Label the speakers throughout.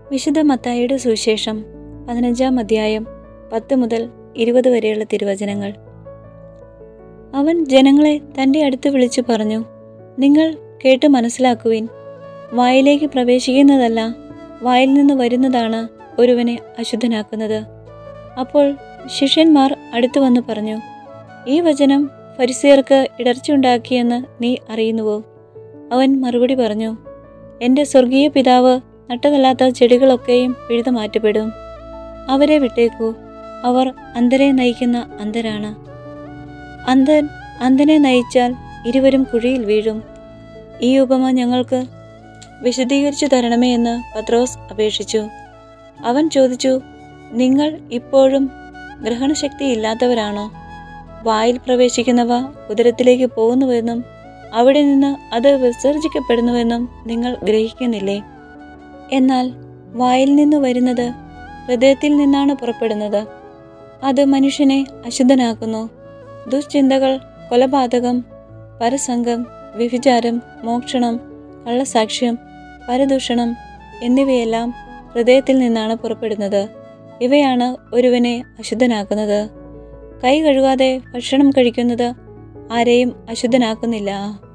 Speaker 1: വിശുദ്ധ മത്തായിയുടെ സുവിശേഷം പതിനഞ്ചാം അധ്യായം പത്ത് മുതൽ ഇരുപത് വരെയുള്ള തിരുവചനങ്ങൾ അവൻ ജനങ്ങളെ തൻ്റെ അടുത്ത് വിളിച്ചു പറഞ്ഞു നിങ്ങൾ കേട്ട് മനസ്സിലാക്കുവിൻ വായിലേക്ക് പ്രവേശിക്കുന്നതല്ല വായിൽ നിന്ന് വരുന്നതാണ് ഒരുവനെ അശുദ്ധനാക്കുന്നത് അപ്പോൾ ശിഷ്യന്മാർ അടുത്തു വന്ന് പറഞ്ഞു ഈ വചനം ഫരിസിയർക്ക് ഇടർച്ചയുണ്ടാക്കിയെന്ന് നീ അറിയുന്നുവോ അവൻ മറുപടി പറഞ്ഞു എൻ്റെ സ്വർഗീയ പിതാവ് നട്ടതല്ലാത്ത ചെടികളൊക്കെയും പിഴുതു മാറ്റപ്പെടും അവരെ വിട്ടേക്കൂ അവർ അന്ധരെ നയിക്കുന്ന അന്ധരാണ് അന്ധൻ അന്ധനെ നയിച്ചാൽ ഇരുവരും കുഴിയിൽ വീഴും ഈ ഉപമ ഞങ്ങൾക്ക് വിശദീകരിച്ചു തരണമേ എന്ന് പത്രോസ് അപേക്ഷിച്ചു അവൻ ചോദിച്ചു നിങ്ങൾ ഇപ്പോഴും ഗ്രഹണശക്തി ഇല്ലാത്തവരാണോ വായിൽ പ്രവേശിക്കുന്നവ ഉദരത്തിലേക്ക് പോകുന്നുവെന്നും അവിടെ നിന്ന് അത് വിസർജിക്കപ്പെടുന്നുവെന്നും നിങ്ങൾ ഗ്രഹിക്കുന്നില്ലേ എന്നാൽ വായിൽ നിന്ന് വരുന്നത് ഹൃദയത്തിൽ നിന്നാണ് പുറപ്പെടുന്നത് അത് മനുഷ്യനെ അശുദ്ധനാക്കുന്നു ദുശ്ചിന്തകൾ കൊലപാതകം പരസംഗം വ്യഭിചാരം മോക്ഷണം കള്ളസാക്ഷ്യം പരദൂഷണം എന്നിവയെല്ലാം ഹൃദയത്തിൽ നിന്നാണ് പുറപ്പെടുന്നത് ഇവയാണ് ഒരുവനെ അശുദ്ധനാക്കുന്നത് കൈ കഴുകാതെ ഭക്ഷണം കഴിക്കുന്നത് ആരെയും അശുദ്ധനാക്കുന്നില്ല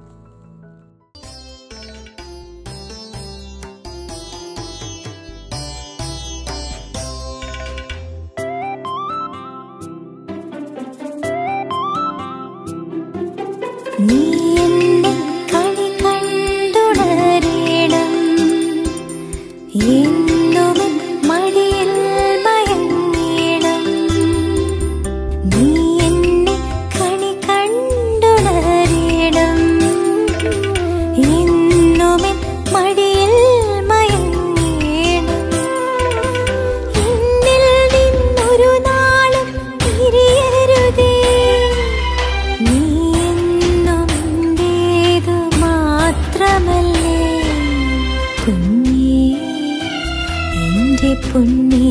Speaker 2: നീ എന്നെ കണി കണ്ടുണരേണം എന്നുമെൻ മടിയിൽ മയങ്ങേണം നീ എന്നെ കണി കണ്ടുണരേണം എന്നുമെൻ മടിയിൽ മയങ്ങേണം എന്നിൽ നിന്നൊരു നാളും പിരിയരുതേ നീ എന്നും എന്റേതു മാത്രമല്ലേ കുഞ്ഞേ എന്റെ പൊന്നേ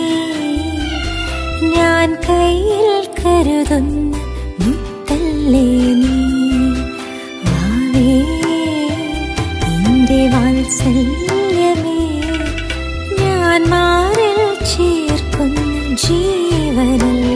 Speaker 2: ഞാൻ കയ്യിൽ കരുതുന്ന മുത്തല്ലേ നീ വാവേ എന്റെ വാത്സല്യമേ ഞാൻ മാറിൽ ചേർക്കുന്ന ജീവനല്ലേ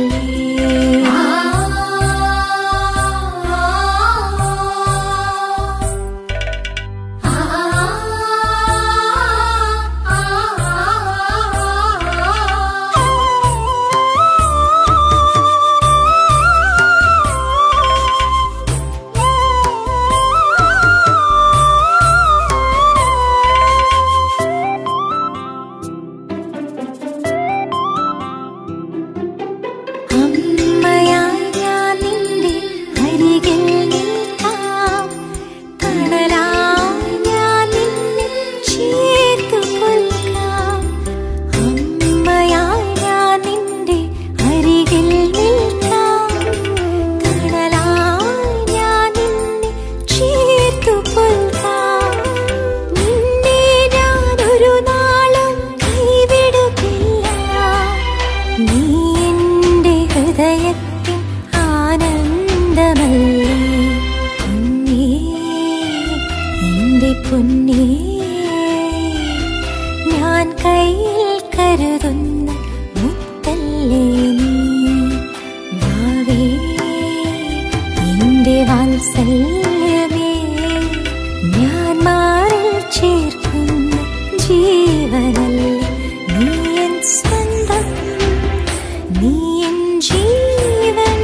Speaker 2: അമ്മയായി ഞാൻ നിന്റെ അരികിൽ നിൽക്കാം തണലായി ഞാൻ നിന്നെ ചേർത്തു കൊൽക്കാം അമ്മയായി ഞാൻ നിന്റെ അരികിൽ നിൽക്കാം തണലായി ഞാൻ നിന്നെ ചേർത്തു കൊൽക്കാം നിന്നെ ഞാൻ ഒരു നാളും കൈവിടുകില്ല നീ എന്റെ ഹൃദയത്തിൻ ആനന്ദമല്ലേ കുഞ്ഞേ എന്റെ പൊന്നേ ഞാൻ കയ്യിൽ കരുതുന്ന മുത്തല്ലേ നീ വാവേ എന്റെ വാത്സല്യമേ ഞാൻ മാറിൽ ചേർക്കുന്ന ജീവനല്ലേ നീ എൻ സ്വന്തം നീ എൻ ജീവൻ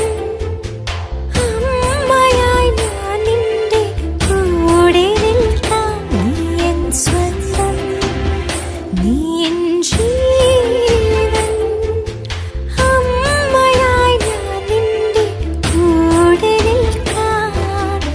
Speaker 2: അമ്മയായി ഞാൻ നിന്റെ കൂടെ നിൽക്കാം നീ എൻ സ്വന്തം നീ എൻ ജീവൻ അമ്മയായി ഞാൻ നിന്റെ കൂടെ നിൽക്കാം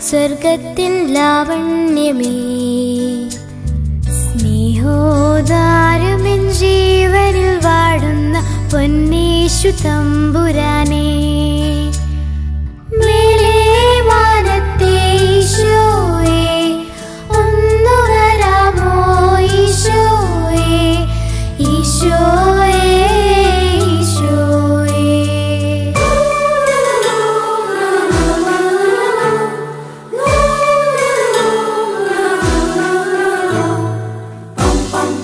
Speaker 2: സ്വർഗത്തിൻ ലാവണ്യമേ സ്നേഹോദാരമെൻ ജീവനിൽ വാടുന്ന പൊന്നേശു തമ്പുരാനേ മേലേ വാനത്തെ ഈശോയേ, ഒന്നു വരാമോ ഈശോയേ, ഈശോയേ, ഈശോയേ.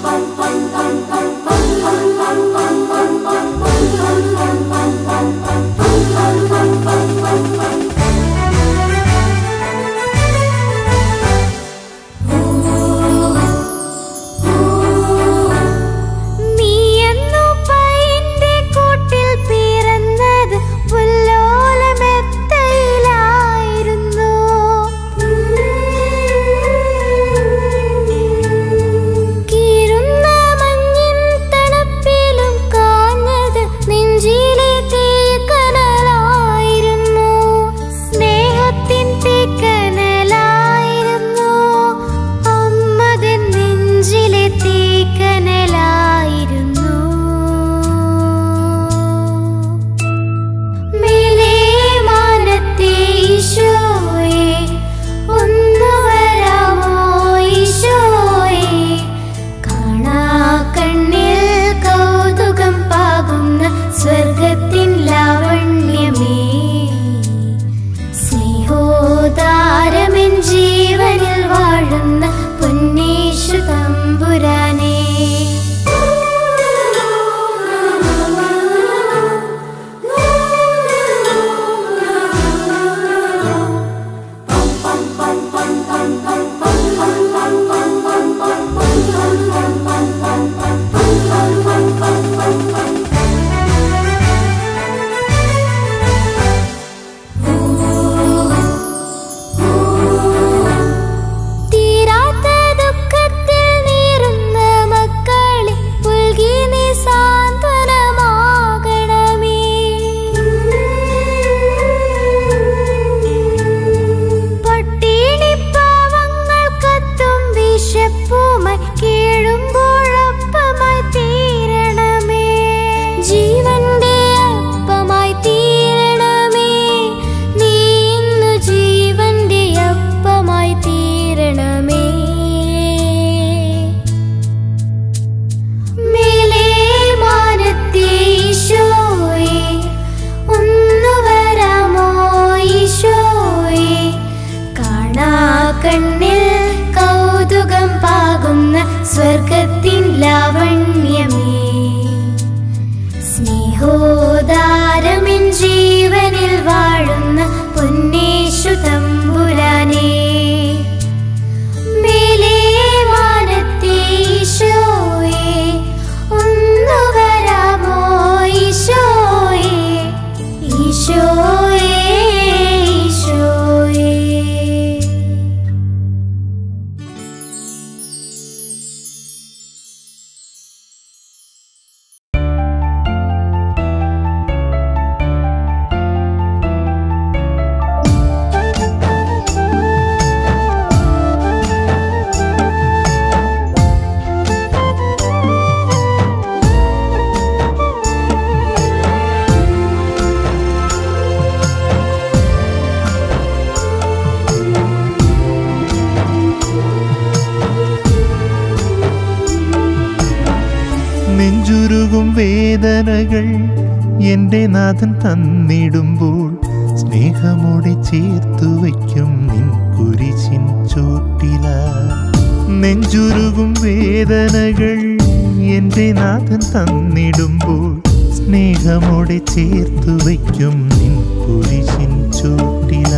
Speaker 2: നീയെന്നു പൈന്റെ കൂട്ടിൽ പിറന്നത് പുല്ലോലമെത്തയിലായിരുന്നു കീറുന്ന മഞ്ഞിൻ തണുപ്പിലും കാഞ്ഞത് നെഞ്ചിലെ തീക്കനലായിരുന്നു സ്നേഹത്തിൻ തീക്കനലായിരുന്നു അമ്മതൻ നെഞ്ചിലെ തീക്കനലായിരുന്നു മേലേ മാനത്തെ ഈശോയേ ഒന്നു വരാമോ ഈശോയേ കാണാ കണ്ണിൽ കൗതുകം പാകുന്ന സ്വർഗത്തിൻ ലാവണ്യമേ സ്നേഹോദാരമെൻ ജീവനിൽ വാഴുന്ന പൊന്നേശു തമ്പുരാനേ തീരാത്ത ദുഃഖത്തിൽ നീറുന്ന മക്കളെ പുൽകി നീ സാന്ത്വനമാകണമേ പട്ടിണി പാവങ്ങൾ കത്തും വിശപ്പുമായി കീഴുമ്പോഴപ്പമായി തീരണമേ ജീവന്റെ അപ്പമായി തീരണമേ നീ ഇന്നു ജീവന്റെ അപ്പമായി തീരണമേ മേലേ മാനത്തെ ഈശോയേ ഒന്നു വരാമോ ഈശോയേ കാണാ കണ്ണിൽ കൗതുകം പാകുന്ന സ്വർഗത്തിൻ ലാവണ്യമേ സ്നേഹോദാരമിൻ ജീവനിൽ വാഴുന്ന പൊന്നേശു തമ്പുരാനേ മേലേ മാനത്തെ ഈശോയേ ഒന്നു വരാമോ ഈശോയേ ഈശോയേ ഈശോയേ
Speaker 3: നെഞ്ചുരുകും വേദനകൾ എൻ്റെ നാഥൻ തന്നിടുമ്പോൾ സ്നേഹമോടെ ചേർത്തു വയ്ക്കും നിൻ കുരിശിൻ ചോട്ടില നെഞ്ചുരുകും വേദനകൾ എൻ്റെ നാഥൻ തന്നിടുമ്പോൾ സ്നേഹമോടെ ചേർത്തു വയ്ക്കും നിൻ കുരിശിൻ ചോട്ടില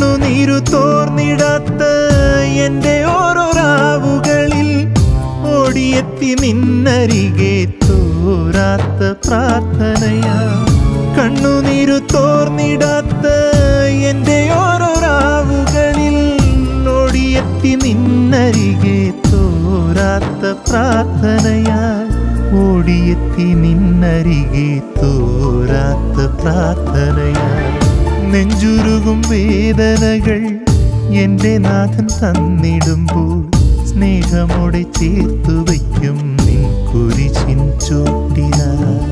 Speaker 3: കണ്ണുനീരു തോർന്നിടാത്ത എൻ്റെ ഓരോ രാവുകളിൽ ഓടി ഓടിയെത്തി നിന്നരികെ തോരാത്ത പ്രാർത്ഥനയാ കണ്ണുനീരു തോർന്നിടാത്ത എൻ്റെ ഓരോ രാവുകളിൽ ഓടിയെത്തി നിന്നരികെ തോരാത്ത പ്രാർത്ഥനയാ ഓടിയെത്തി നിന്നരികെ തോരാത്ത പ്രാർത്ഥനയാ നെഞ്ചുരുകും വേദനകൾ എൻ്റെ നാഥൻ തന്നിടുമ്പോൾ സ്നേഹമോടെ ചേർത്തു വയ്ക്കും നിൻ കുരിശിൻ ചോട്ടിലാ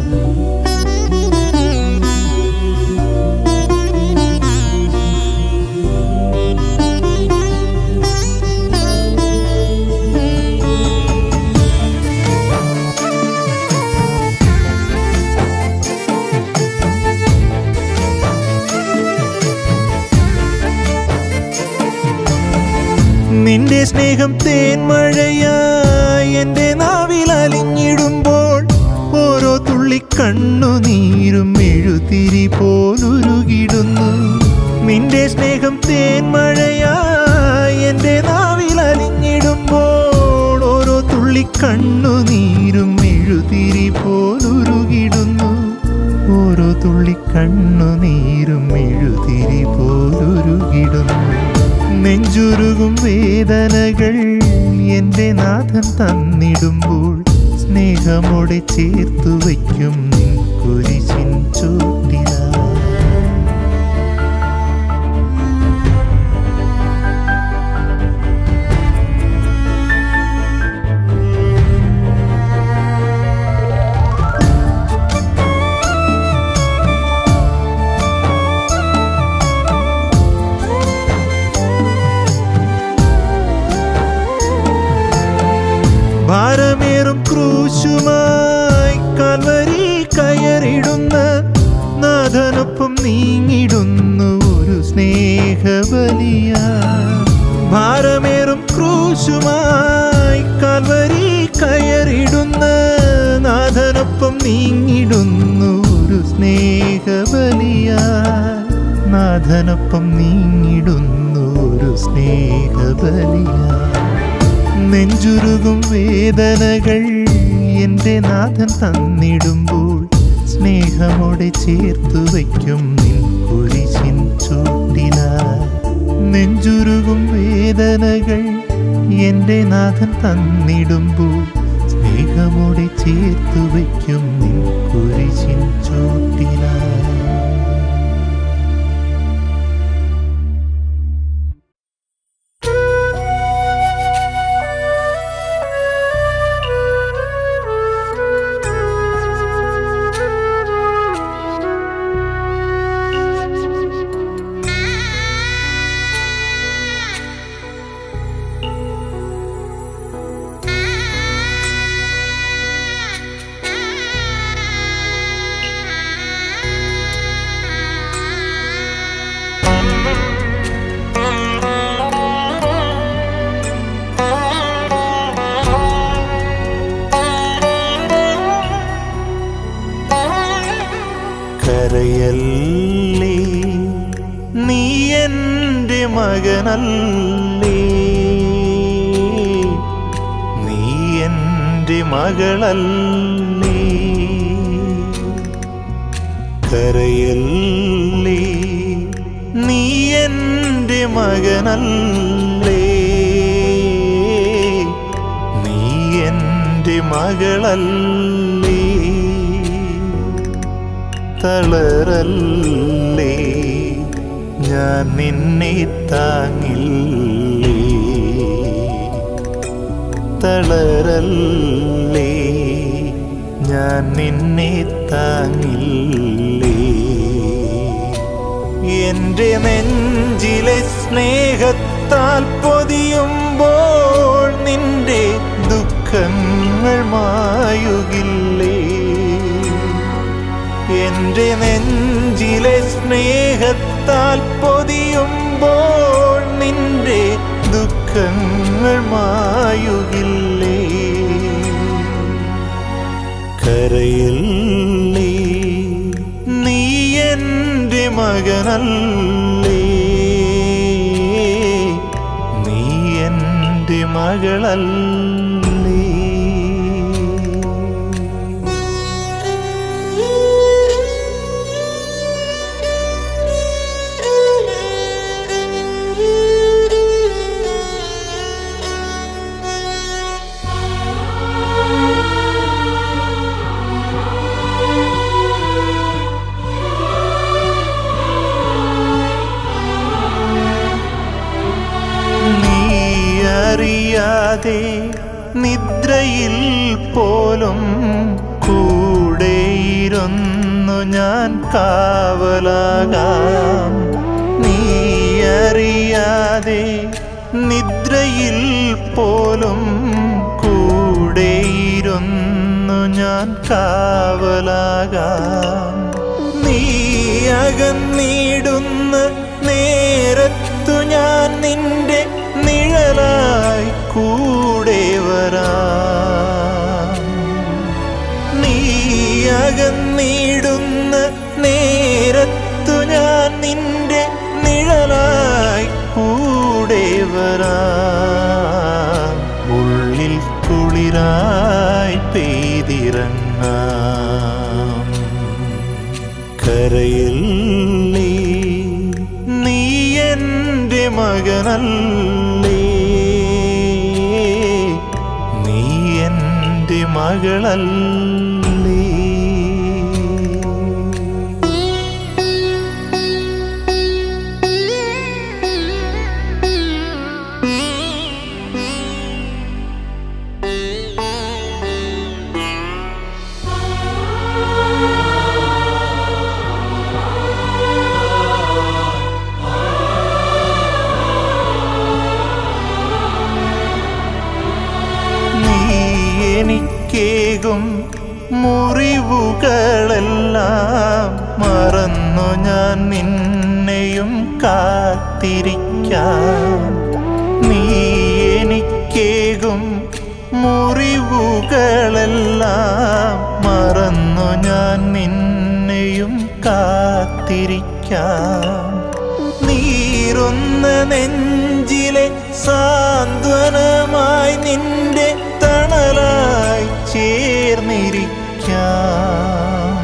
Speaker 3: നിന്റെ സ്നേഹം തേൻമഴയായി എൻ്റെ നാവിൽ അലിഞ്ഞിടുമ്പോൾ ഓരോ തുള്ളി കണ്ണുനീരും എഴുതിരി പോലുരുകിടുന്നു നിന്റെ സ്നേഹം തേൻമഴയായി എൻ്റെ നാവിൽ അലിഞ്ഞിടുമ്പോൾ ഓരോ തുള്ളി കണ്ണുനീരും എഴുതിരി പോലുരുകിടുന്നു ഓരോ തുള്ളി കണ്ണുനീരും എഴുതിരി പോലുരുകിടുന്നു നെഞ്ചുരുകും വേദനകൾ എൻ്റെ നാഥൻ തന്നിടുമ്പോൾ സ്നേഹമോടെ ചേർത്തു വയ്ക്കും നിൻ കുരിശിൻ ചോട്ടിലാ ഭാരമേറും ക്രൂശുമായി കൽവരി കയറിടുന്ന നാഥനൊപ്പം നീങ്ങിടുന്നു ഒരു സ്നേഹബലിയ ഭാരമേറും ക്രൂശുമായി കൽവരി കയറിടുന്ന നാഥനൊപ്പം നീങ്ങിടുന്നു ഒരു സ്നേഹബലിയ നാഥനൊപ്പം നീങ്ങിടുന്നു ഒരു സ്നേഹബലിയ നെഞ്ചുരുകും വേദനകൾ എൻ്റെ നാഥൻ തന്നിടുമ്പോൾ സ്നേഹമോടെ ചേർത്തു വയ്ക്കും നിൻ കുരിശിൻ ചോട്ടില നെഞ്ചുരുകും വേദനകൾ എൻ്റെ നാഥൻ തന്നിടുമ്പോൾ സ്നേഹമോടെ ചേർത്തു വയ്ക്കും നിൻ കുരിശിൻ ചോട്ടില കരയല്ലേ നീ എൻ്റെ മകനല്ലേ നീ എൻ്റെ മകളല്ലേ കരയല്ലേ നീ എൻ്റെ മകനല്ലേ നീ എൻ്റെ മകളല്ലേ തളരല്ലേ ഞാൻ നിന്നെ താങ്ങില്ലേ തളരല്ലേ ഞാൻ നിന്നെ താങ്ങില്ലേ എൻ്റെ നെഞ്ചിലെ സ്നേഹത്താൽ പൊതിയുമ്പോൾ നിന്റെ ദുഃഖങ്ങൾ മായുകില്ലേ എന്റെ നെഞ്ചിലെ സ്നേഹത്താൽ പൊതിയുമ്പോൾ നിന്റെ ദുഃഖങ്ങൾ മായുകില്ലേ കരയില്ലേ നീ എൻ്റെ മകനല്ലേ നീ എൻ്റെ മകളല്ലേ നീയറിയാതെ നിദ്രയിൽ പോലും കൂടെയിരുന്നു ഞാൻ കാവലാകാം നീയറിയാതെ നിദ്രയിൽ പോലും കൂടെയിരുന്നു ഞാൻ കാവലാകാം നീ അകന്നിടുന്ന നേരത്തു ഞാൻ നിന്റെ നിഴലായി കൂടെ വരാം നീ അകന്നിടുന്ന നേരത്തു ഞാൻ നിന്റെ നിഴലായി കൂടെ വരാം ഉള്ളിൽ കുളിരായി പെയ്തിറങ്ങാം കരയില്ലേ നീ എൻ്റെ മകനല്ലേ നീ എൻ്റെ മകളല്ലേ നീ എനിക്കേകും മുറിവുകളെല്ലാം മറന്നു ഞാൻ നിന്നെയും കാത്തിരിക്കാം നീ എനിക്കേകും മുറിവുകളെല്ലാം മറന്നു ഞാൻ നിന്നെയും കാത്തിരിക്കാം നീറുന്ന നെഞ്ചിലെ സാന്ത്വനമായി നിന്റെ തണലായി ചേർന്നിരിക്കാം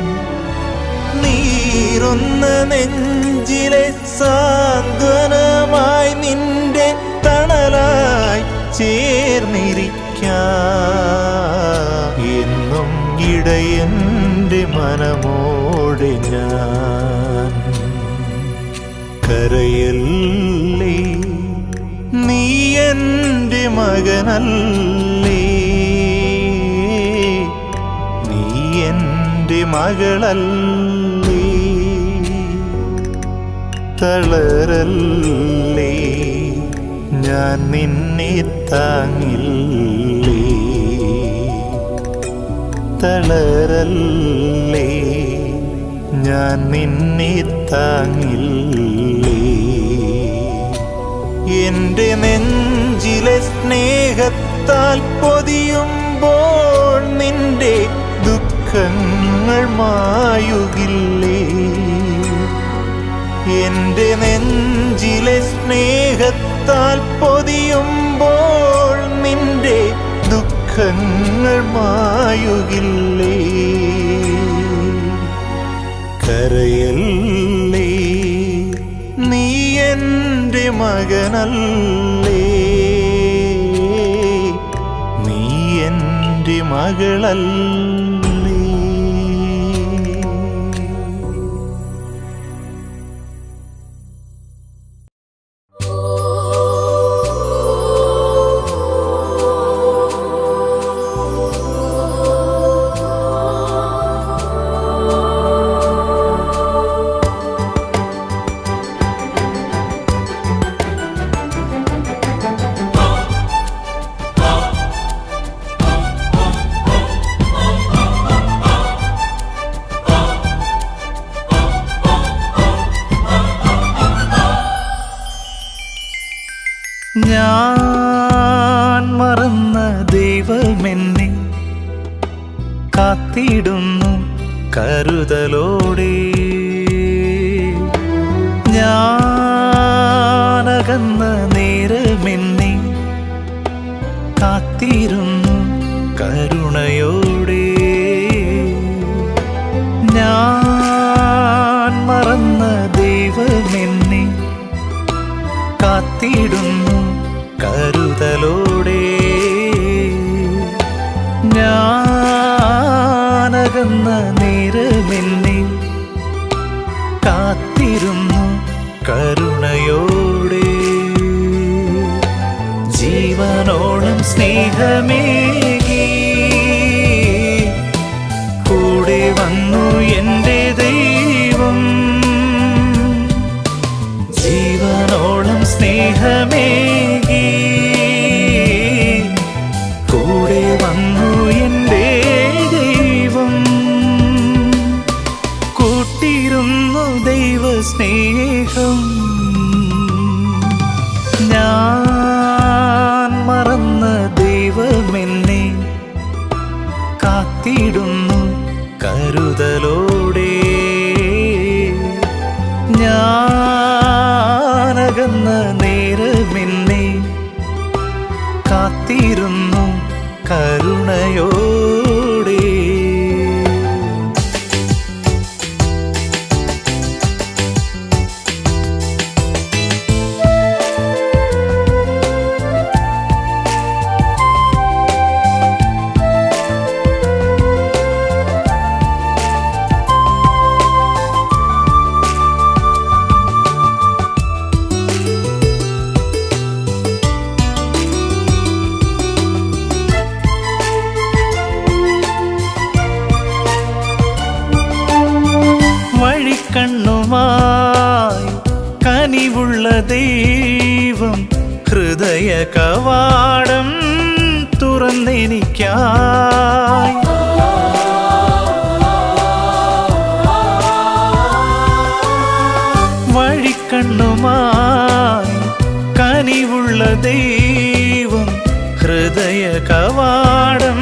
Speaker 3: നീറുന്ന നെഞ്ചിലെ സാന്ത്വനമായി നിന്റെ തണലായി ചേർന്നിരിക്കാം എന്നും ഇടയന്റെ മനമോടെ ഞാൻ കരയല്ലേ നീ എൻ്റെ മകനല്ലേ നീ എൻ്റെ മകളല്ലേ തളരല്ലേ ഞാൻ നിന്നെ താങ്ങില്ലേ തളരല്ലേ ഞാൻ നിന്നെ താങ്ങില്ലേ എന്റെ നെഞ്ചിലെ സ്നേഹത്താൽ പൊതിയുമ്പോൾ നിന്റെ ദുഃഖങ്ങൾ മായുകില്ലേ എന്റെ നെഞ്ചിലെ സ്നേഹത്താൽ പൊതിയുമ്പോൾ നിന്റെ ദുഃഖങ്ങൾ മായുകില്ലേ കരയല്ലേ നീ എൻ്റെ മകനല്ലേ നീ എൻ്റെ മകളല്ലേ ഞാൻ മറന്ന ദൈവമെന്നെ കാത്തിടുന്നു കരുതലോടെ ഞാനകന്ന നേരമെന്നെ കാത്തിരുന്നു കരുണയോടെ ഞാൻ മറന്ന ദൈവമെന്നെ കാത്തിടുന്നു കരുതലോടെ ഞാനകന്ന നേരമെന്നെ കാത്തിരുന്നു കരുണയോടെ ജീവനോളം സ്നേഹമേകി കൂടെ വന്നു എൻ്റെ ദൈവം ജീവനോളം സ്നേഹമേകി കൂടെ വന്നു എൻ്റെ ദൈവം കൂട്ടിരുന്നു ദൈവ സ്നേഹം ഞാൻ മറന്ന ദൈവമെന്നെ കാത്തിടുന്നു കരുതലോടെ ഞാനകന്ന നേരമെന്നെ കാത്തിരുന്നു കരുണയോടെ വഴിക്കണ്ണുമായി കനിവുള്ള ദൈവം ഹൃദയ കവാടം തുറന്നെനിക്കായി വഴിക്കണ്ണുമായി കനിവുള്ള ദൈവം ഹൃദയ കവാടം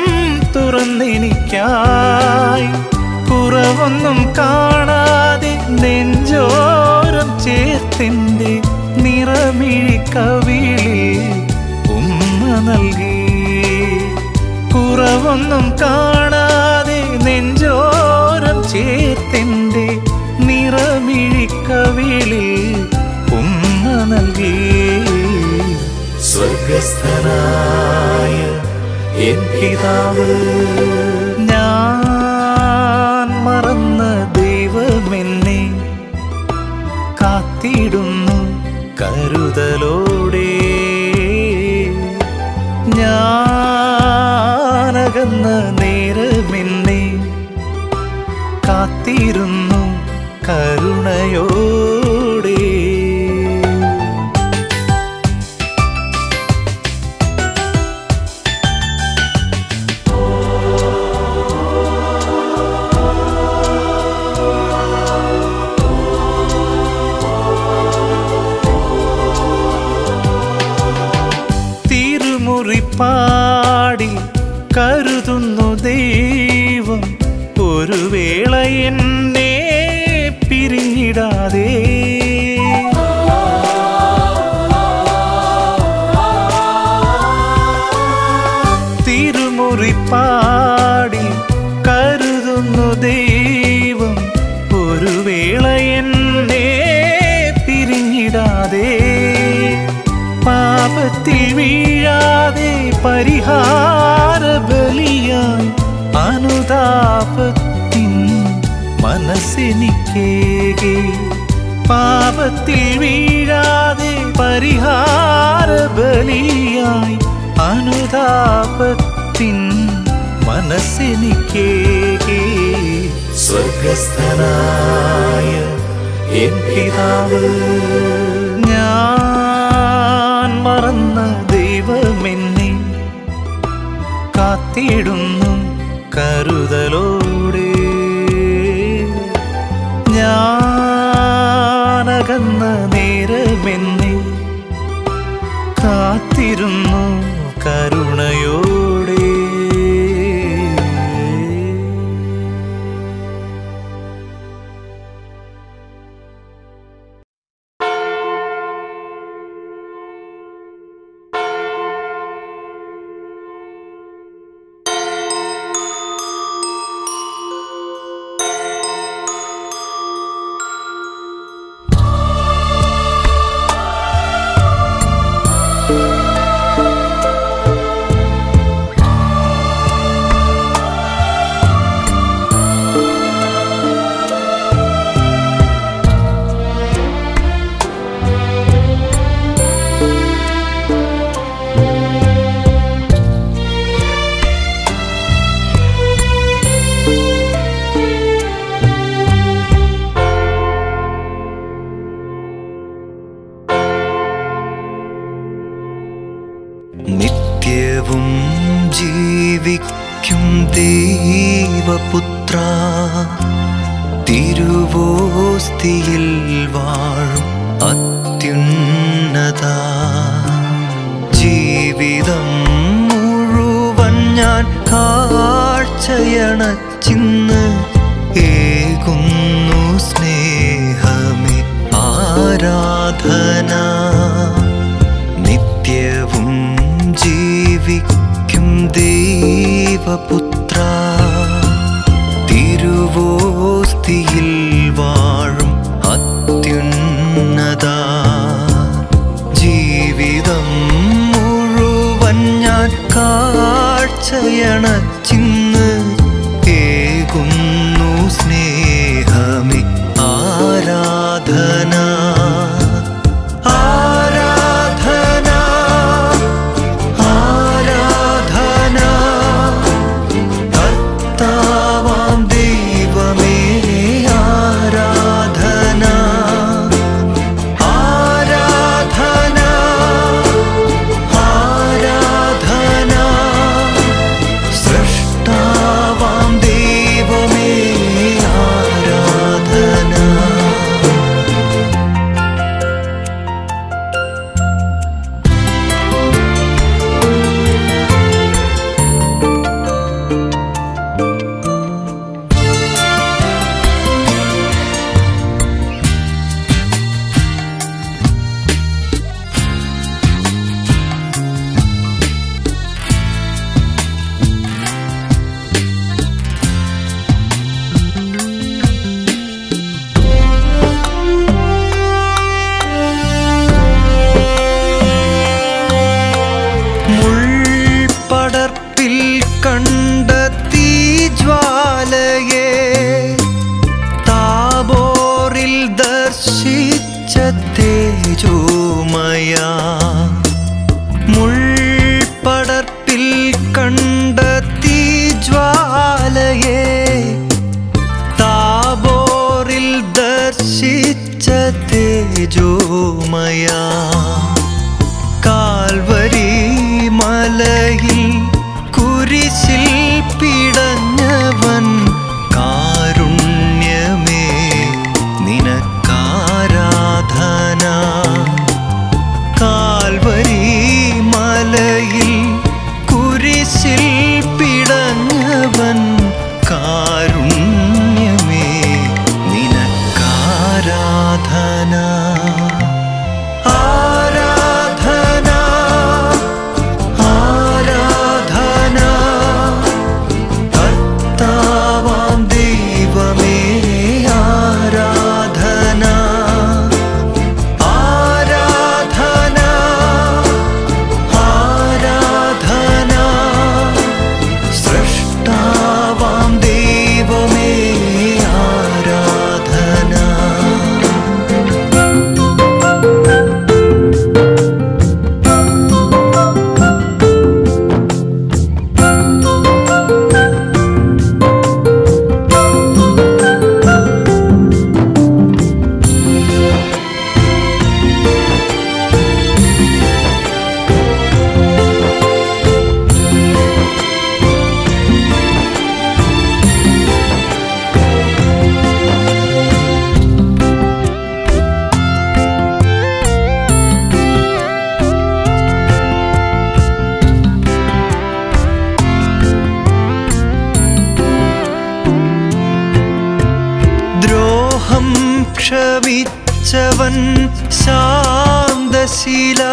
Speaker 3: തുറന്നെനിക്കായി കുറവൊന്നും കാണാതെ നെഞ്ചോരം ചേർത്തിൻ്റെ നിറമിഴി കവിളിൽ ഉമ്മ നൽകി കുറവൊന്നും കാണാതെ നെഞ്ചോരം ചേർത്തിൻ്റെ നിറമിഴി കവിളിൽ ഉമ്മ നൽകി സ്വർഗസ്ഥനായ എൻ പിതാവ് ഞാൻ മറന്ന ദൈവമെന്നെ കാത്തിടുന്നു കരുതലോടെ ഞാനകന്ന നേരമെന്നെ കാത്തിരുന്നു കരുണയോടെ തിരുമുറിപ്പാടി കരുതുന്നു ദൈവം ഒരു വേള എന്നെ പിരിഞ്ഞിടാതെ തിരുമുറിപ്പാടി കരുതുന്നു ദൈവം ഒരു വേള എന്നെ പിരിഞ്ഞിടാതെ പാപത്തിൽ വീഴാതെ പരിഹാര ബലിയായി അനുതാപത്തിൻ മനസ്സെനിക്കേകെ പാപത്തിൽ വീഴാതെ പരിഹാര ബലിയായി അനുതാപത്തിൻ മനസ്സെനിക്കേകെ സ്വർഗസ്ഥനായ എൻ പിതാവ് ഞാൻ മറന്ന ദൈവമെന്നെ കാത്തിടുന്നു കരുതലോടെ ഞാനകന്ന നേരമെന്നെ കാത്തിരുന്നു കരുണയോടെ
Speaker 2: യേശുവേ
Speaker 3: നിത്യവും ജീവിക്കും ദൈവപുത്ര തിരുവോസ്തിയിൽ വാഴും അത്യുന്നത ജീവിതം മുഴുവൻ ഞാൻ കാഴ്ചയണച്ചിന്ന് ഏകുന്നു സ്നേഹമേ ആരാധന നിത്യവും ജീവിക്കും ദൈവപുത്ര തിരുവോസ്തിയിൽ വാഴും അത്യുന്നത ജീവിതം മുഴുവൻ ഞാൻ കാഴ്ചയണച്ചിന്ന് ഏകുന്നു സ്നേഹമേ ആരാധന ആരാധന ആരാധന കർത്താവാം ദൈവമേ ആരാധന ആരാധന ആരാധന സൃഷ്ടാവാം ദൈവമേ ആരാധന മുൾപടർപ്പിൽ കണ്ട തീജ്വാലയെ താബോറിൽ ദർശിച്ച തേജോമയ മുൾപടർപ്പിൽ കണ്ട തീജ്വാലയെ താബോറിൽ ദർശിച്ച തേജോമയ കാൽവരി മലയിൽ കുരിശിൽ പിടഞ്ഞവൻ കാരുണ്യമേ നിനക്കാരാധന കാൽവരി മലയിൽ കുരിശിൽ പിടഞ്ഞവൻ കാരുണ്യമേ നിനക്കാരാധന ആരാധന ആരാധന കർത്താവാം ദൈവമേ ആരാധന ആരാധന ആരാധന സൃഷ്ടാവാം ദൈവമേ ആരാധന ദ്രോഹം ക്ഷമിച്ചവൻ ശാന്തശീല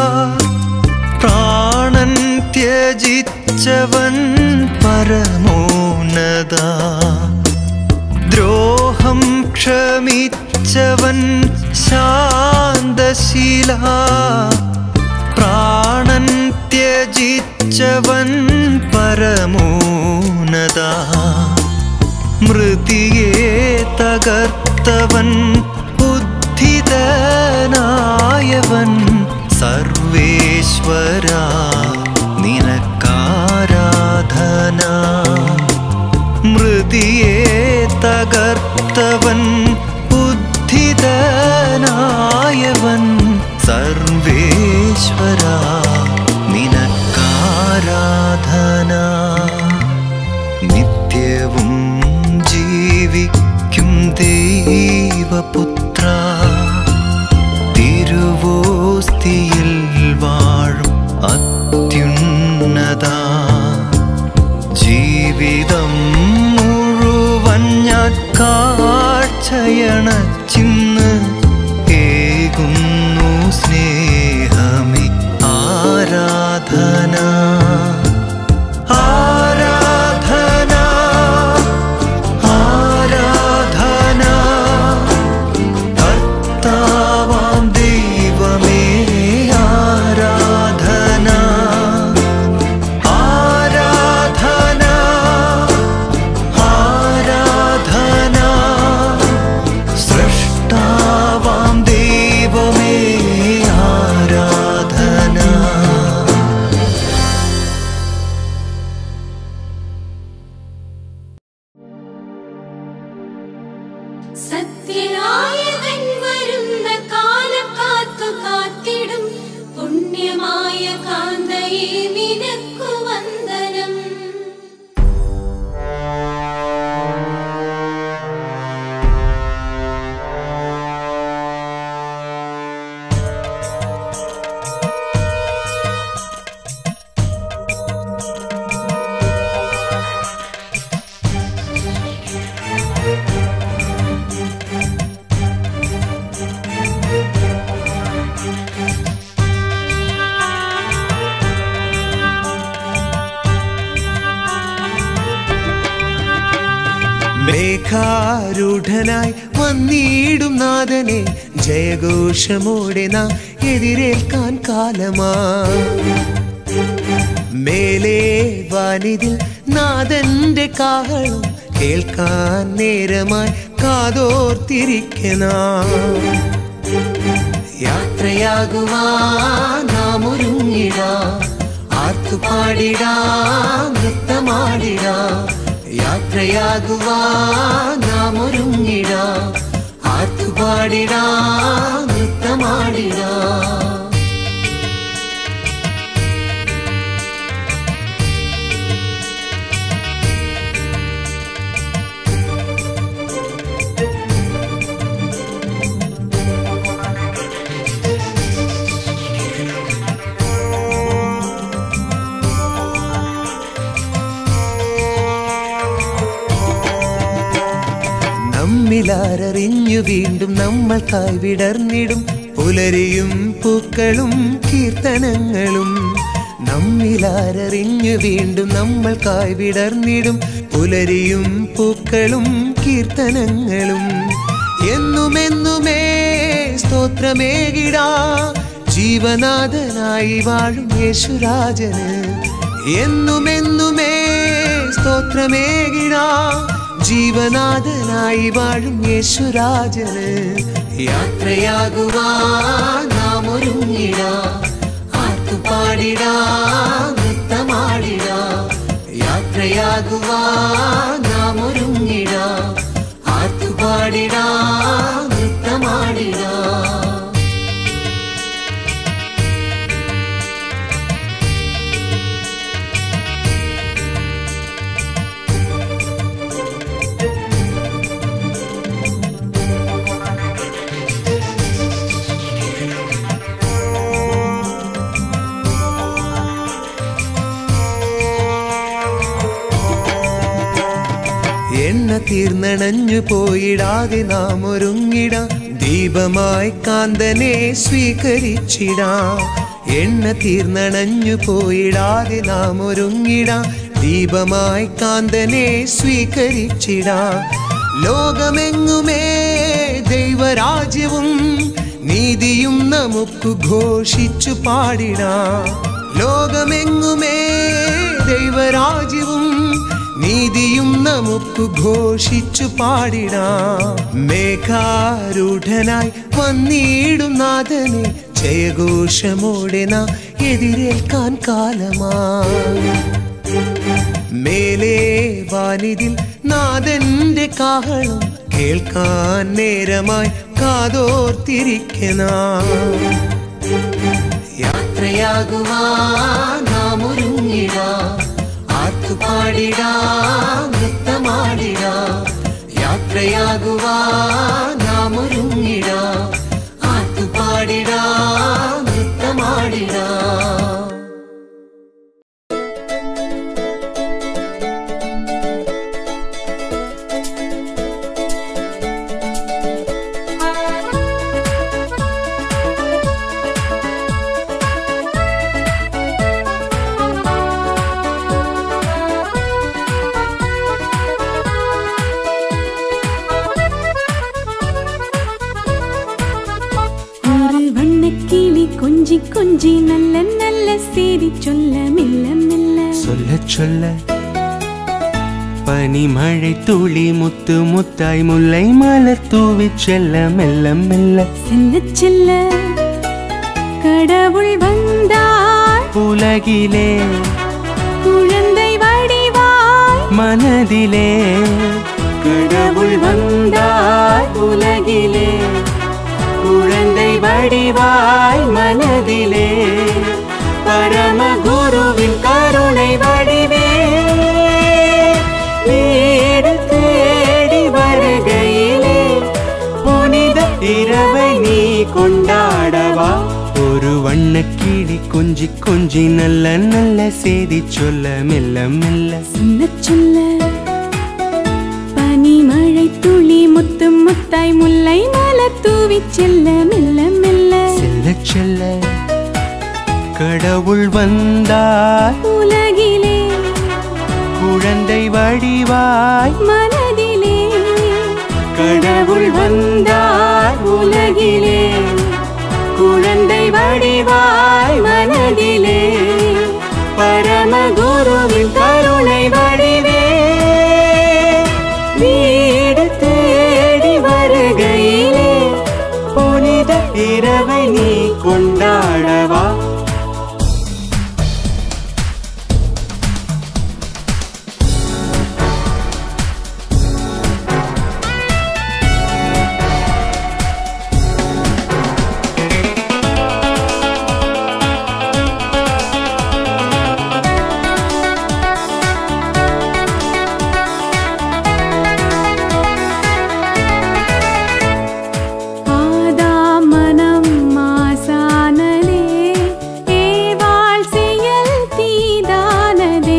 Speaker 3: പ്രാണൻ ത്യജിച്ചവൻ പരമോന്നത ദ്രോഹം ക്ഷമിച്ചവൻ ശാന്തശീല പ്രാണൻ ത്യജിച്ചവൻ പരമോന്നത മൃതിയെ തകർത്തവൻ ബുദ്ധിതനായവൻ സർവേശ്വര നിനക്കാരാധന മൃതിയെ തകർത്തവൻ ബുദ്ധിതനായവൻ സർവേശ്വര നിനക്കാരാധന തിരുവോസ്തിയിൽ വാഴും അത്യുന്നത ജീവിതം മുഴുവൻ ഞാൻ കാഴ്ചയണച്ചിന്ന് ഏകുന്നു സ്നേഹമേ ആരാധന ആരാധന ആരാധന കർത്താവാം ദൈവമേ ആരാധന ആരാധന ആരാധന സൃഷ്ടാവാം ദൈവമേ ആരാധന
Speaker 2: സത്യനായകൻ വരുന്ന കാലം കാത്തു കാത്തിടും പുണ്യമായ കാന്തയെ നിനക്കു വന്ദനം
Speaker 4: മേഘാരൂഢനായി വന്നിടും നാഥനെ ജയഘോഷമോടെ നാം എതിരേൽക്കാൻ കാലമാ മേലേ വാനിതിൽ നാഥന്റെ കാഹളം കേൾക്കാൻ നേരമായി കാതോർത്തിരിക്കണ യാത്രയാകുവാൻ നാം ഒരുങ്ങിടാം ആർത്തുപാടിടാം നൃത്തമാടിടാം യാത്രയാകുവാൻ നാം ഒരുങ്ങിടാം ആർത്തുപാടിടാം നൃത്തമാടിടാം നമ്മിലാരറിഞ്ഞു വീണ്ടും നമ്മൾക്കായി വിടർന്നിടും പുലരിയും പൂക്കളും കീർത്തനങ്ങളും നമ്മിലാരറിഞ്ഞു വീണ്ടും നമ്മൾക്കായി വിടർന്നിടും പുലരിയും പൂക്കളും കീർത്തനങ്ങളും എന്നുമെന്നുമേ സ്തോത്രമേകിടാ ജീവനാഥനായി വാഴും യേശുരാജന് എന്നുമെന്നുമേ സ്തോത്രമേകിടാ ജീവനാഥനായി വാഴും യേശുരാജന് യാത്രയാകുവാൻ നാം ഒരുങ്ങിടാ ആത്തുപാടിടാ നൃത്തമാടിടാ യാത്രയാകുവാൻ നാം ഒരുങ്ങിടാ ആത്തുപാടിടാ നൃത്തമാടിടാ എണ്ണ തീർന്നണഞ്ഞു പോയിടാതെ നാം ഒരുങ്ങിടാം ദീപമായി കാന്തനെ സ്വീകരിച്ചിടാം എണ്ണ തീർന്നണഞ്ഞു പോയിടാതെ നാം ഒരുങ്ങിടാം ദീപമായി കാന്തനെ സ്വീകരിച്ചിടാം ലോകമെങ്ങുമേ ദൈവരാജ്യവും നീതിയും നമുക്ക് ഘോഷിച്ചു പാടിടാം ലോകമെങ്ങുമേ ദൈവരാജ്യവും നീതിയും നമുക്ക് ഘോഷിച്ചു പാടിടാം മേഘാരൂഢനായി വന്നിടും നാഥനെ ജയഘോഷമോടെ നാം എതിരേൽക്കാൻ കാലമാ മേലേ വാനിതിൽ നാഥന്റെ കാഹളം കേൾക്കാൻ നേരമായി കാതോർത്തിരിക്കണ യാത്രയാകുവാൻ നാം ഒരുങ്ങിടാം ആത്തുപാടിടാം നൃത്തമാടിടാം യാത്രയാകുവാൻ നാം ഒരുങ്ങിടാം ആത്തുപാടിടാം നൃത്തമാടിടാം
Speaker 5: ஒரு வண்ணக்கிளி கொஞ்சி கொஞ்சி நல்ல நல்ல செய்தி சொல்ல மெல்ல மெல்ல
Speaker 6: சொல்ல சொல்ல பனிமழை துளி முத்து முத்தாய் முல்லை மலர் தூவி செல்ல மெல்ல மெல்ல
Speaker 5: செல்ல செல்ல கடவுள் வந்தார்
Speaker 6: உலகிலே
Speaker 5: குழந்தை வடிவாய்
Speaker 6: மனதிலே கடவுள் வந்தார் உலகிலே குழந்தை வடிவாய் மனதிலே பரமகுருவின் கருணை வடிவே வீடு தேடி வருகையிலே புனித இரவை நீ கொண்டாடவா ஒரு வண்ணக்கிளி கொஞ்சி கொஞ்சி நல்ல நல்ல செய்தி சொல்ல மெல்ல மெல்ல
Speaker 5: சொல்ல சொல்ல பனிமழை துளி முத்து முத்தாய் முல்லை மலர் தூவி செல்ல மெல்ல மெல்ல
Speaker 6: செல்ல செல்ல கடவுள் வந்தார்
Speaker 5: உலகிலே
Speaker 6: குழந்தை வடிவாய்
Speaker 5: மனதிலே
Speaker 6: கடவுள் வந்தார் உலகிலே குழந்தை வடிவாய் மனதிலே பரமகுருவின் கருணை வடிவே வீடு தேடி வருகையிலே புனித இரவை நீ கொண்டாடவா
Speaker 5: ஆதாம் மனம் மாசானதே ஏவாள் செயல் தீதானதே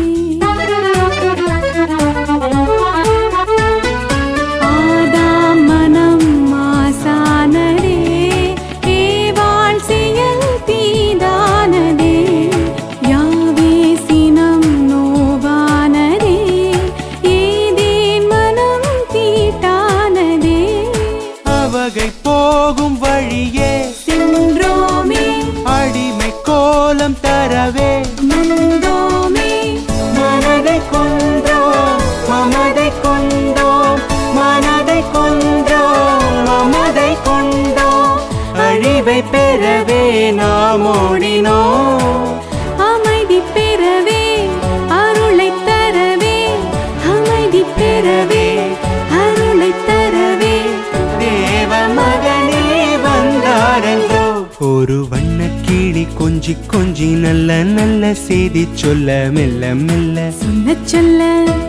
Speaker 5: ஆதாம் மனம் மாசானதே ஏவாள் செயல் தீதானதே யாவே சினம் நோவானதே ஏதேன் மனம் தீட்டானதே
Speaker 6: அவகை போகும் வழியே
Speaker 5: சென்றோமே
Speaker 6: அடிமை கோலம் தரவே
Speaker 5: நந்தோமே
Speaker 6: மனதை கொன்றோம் மமதை கொண்டோம் மனதை கொன்றோம் மமதை கொண்டோம் அழிவை பெறவே நாம் ஓடினோம்
Speaker 5: அமைதி பெறவே அருளை தரவே அமைதி பெறவே அருளை தரவே
Speaker 6: தேவ மகனே வந்தாரன்றோ ஒரு வண்ணக்கிளி கொஞ்சி கொஞ்சி நல்ல நல்ல செய்தி சொல்ல மெல்ல மெல்ல
Speaker 5: சொல்ல சொல்ல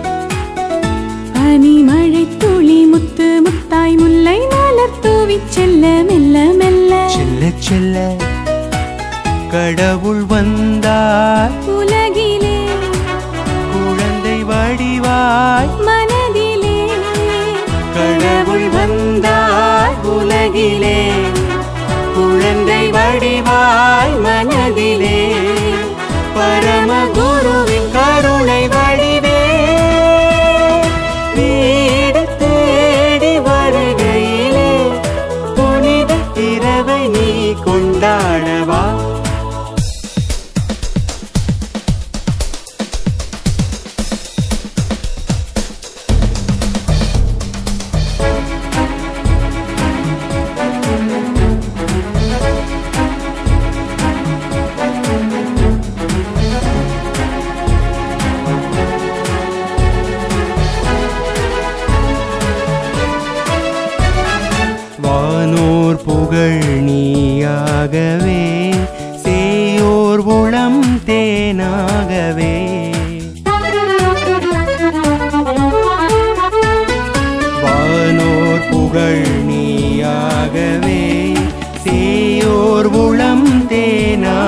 Speaker 5: பனிமழை துளி முத்து முத்தாய் முல்லை மலர் தூவி செல்ல மெல்ல மெல்ல
Speaker 6: செல்ல செல்ல கடவுள் வந்தார்
Speaker 5: உலகிலே
Speaker 6: குழந்தை வடிவாய்
Speaker 5: மனதிலே
Speaker 6: கடவுள் வந்தார் உலகிலே குழந்தை வடிவாய் மனதிலே பரமகுருவின் கருணை வடிவே வீடு தேடி வருகையிலே புனித இரவை நீ கொண்டாடவா வானோர் புகழ் நீயாகவே சேயோர் உளம் தேனாகவே வானோர் புகழ் நீயாகவே சேயோர் உளம் தேனாகவே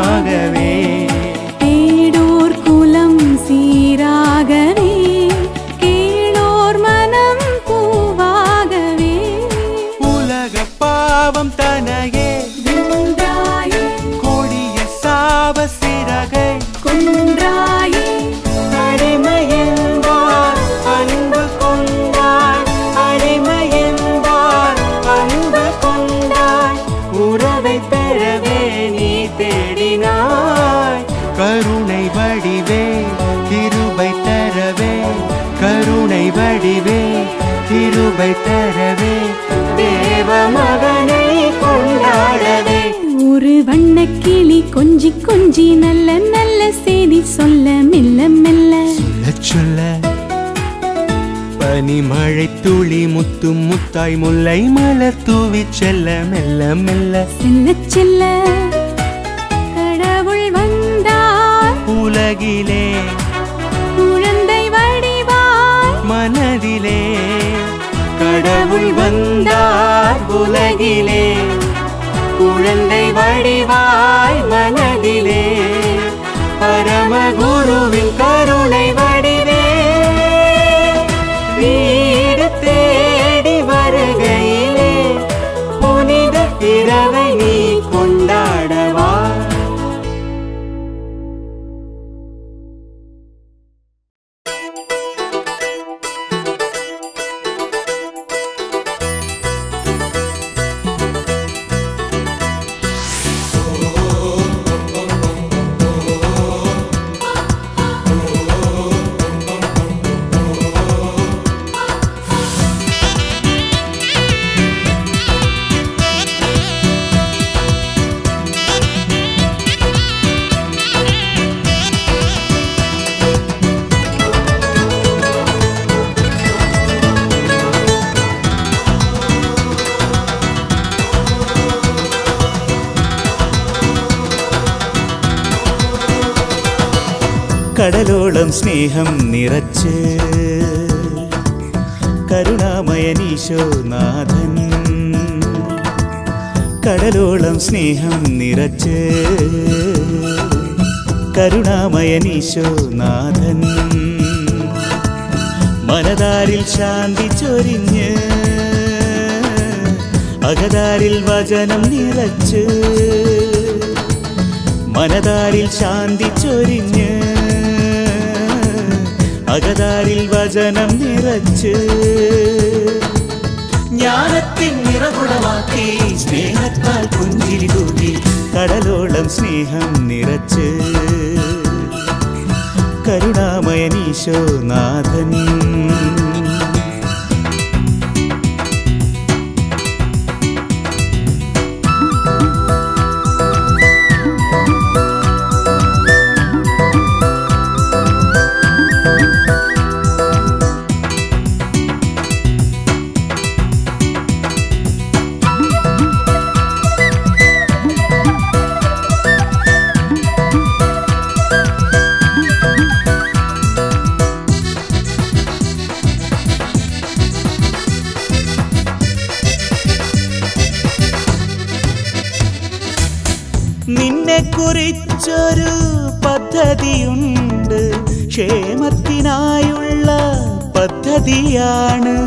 Speaker 6: தரவே நீ தேடினாய் கருணை வடிவே கிருபை தரவே கருணை வடிவே கிருபை தரவே தேவ மகனை கொண்டாடவே
Speaker 5: ஒரு வண்ணக்கிளி கொஞ்சி கொஞ்சி நல்ல நல்ல செய்தி சொல்ல மெல்ல மெல்ல
Speaker 6: சொல்லச் சொல்ல பனிமழை துளி முத்தும் முத்தாய் முல்லை மலர் தூவி செல்ல மெல்ல மெல்ல
Speaker 5: செல்ல செல்ல கடவுள் வந்தார்
Speaker 6: உலகிலே
Speaker 5: குழந்தை வடிவாய்
Speaker 6: மனதிலே கடவுள் வந்தார் உலகிலே குழந்தை வடிவாய் மனதிலே பரமகுருவின் கருணை வடிவே வீடு தேடி வருகையிலே புனித இரவை நீ கொண்டாடவா
Speaker 3: കടലോളം സ്നേഹം നിറച്ച് കരുണാമയനീശോനാഥൻ കടലോളം സ്നേഹം നിറച്ച് കരുണാമയനീശോനാഥൻ മനതാരിൽ ശാന്തി ചൊരിഞ്ഞ് അകതാരിൽ വചനം നിറച്ച് മനതാരിൽ ശാന്തി ചൊരിഞ്ഞ് അകതാരിൽ വചനം നിറച്ച് ജ്ഞാനത്തിൻ നിറകുടമാക്കി സ്നേഹത്താൽ പുഞ്ചിരി തൂക്കി കടലോളം സ്നേഹം നിറച്ച് കരുണാമയനീശോനാഥൻ നിന്നെ കുറിച്ചൊരു പദ്ധതിയുണ്ട് ക്ഷേമത്തിനായുള്ള പദ്ധതിയാണ്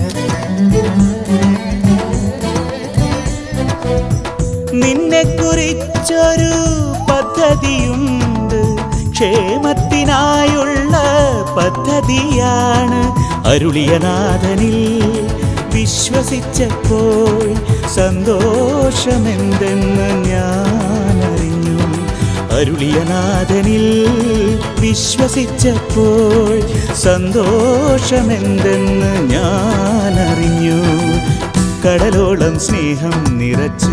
Speaker 3: നിന്നെ കുറിച്ചൊരു പദ്ധതിയുണ്ട് ക്ഷേമത്തിനായുള്ള പദ്ധതിയാണ് അരുളിയനാഥനിൽ വിശ്വസിച്ചപ്പോൾ സന്തോഷമെന്തെന്ന് ഞാൻ അറിഞ്ഞു അരുളിയനാഥനിൽ വിശ്വസിച്ചപ്പോൾ സന്തോഷമെന്തെന്ന് ഞാൻ അറിഞ്ഞു കടലോളം സ്നേഹം നിറച്ച്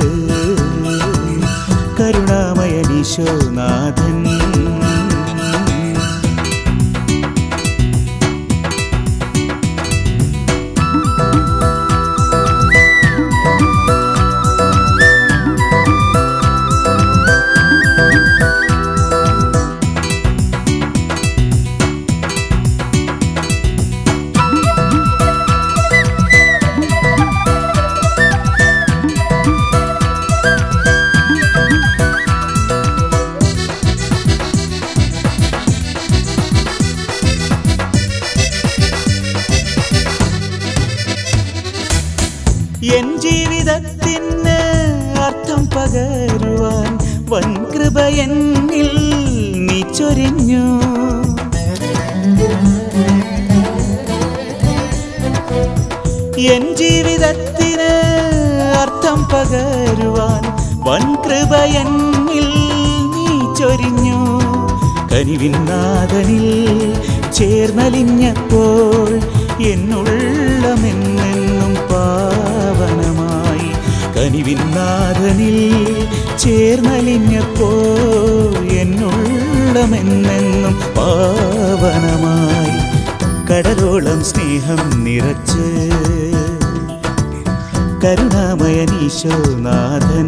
Speaker 3: കരുണാമയനീശോനാഥൻ എൻ ജീവിതത്തിന് അർത്ഥം പകരുവാൻ വൻ കൃപ എന്നിൽ നീ ചൊരിഞ്ഞു എൻ ജീവിതത്തിന് അർത്ഥം പകരുവാൻ വൻകൃപ എന്നിൽ നീ ചൊരിഞ്ഞു കനിവിന്നാഥനിൽ ചേർന്നലിഞ്ഞപ്പോൾ എന്നുള്ളമെന്നെന്നും പാവനമായി കനിവിന്നാഥനിൽ ചേർന്നലിഞ്ഞപ്പോൾ എന്നുള്ളമെന്നെന്നും പാവനമായി കടലോളം സ്നേഹം നിറച്ച് കരുണാമയനീശോനാഥൻ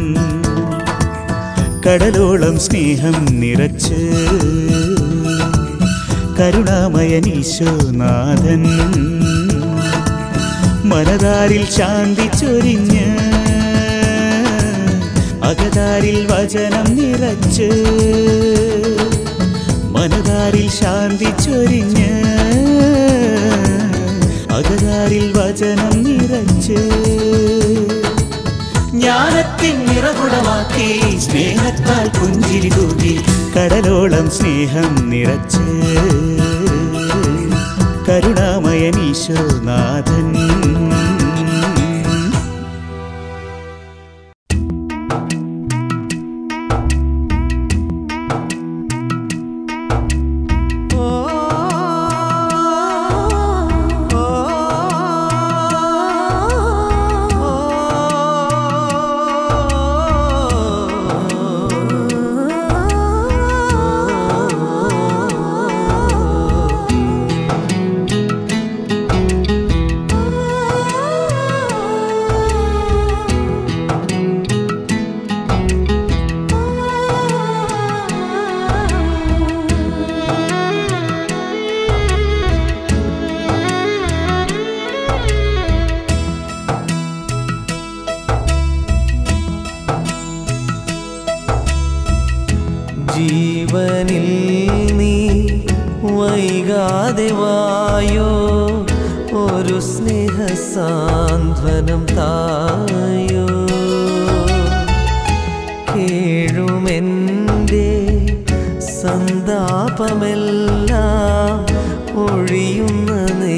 Speaker 3: കടലോളം സ്നേഹം നിറച്ച് കരുണാമയനീശോനാഥൻ മനതാരിൽ ശാന്തി ചൊരിഞ്ഞ് അകതാരിൽ വചനം നിറച്ച് മനതാരിൽ ശാന്തി ചൊരിഞ്ഞ് അകതാരിൽ വചനം നിറച്ച് ജ്ഞാനത്തിൻ നിറകുടമാക്കി സ്നേഹത്താൽ പുഞ്ചിരി തൂക്കി കടലോളം സ്നേഹം നിറച്ച് കരുണാമയനീശോനാഥൻ
Speaker 7: ജീവനിൽ നീ വൈകാതെ വായോ ഒരു സ്നേഹസാന്ത്വനം തായോ കേഴുമെൻ്റെ സന്താപമെല്ലാം ഒഴിയുന്ന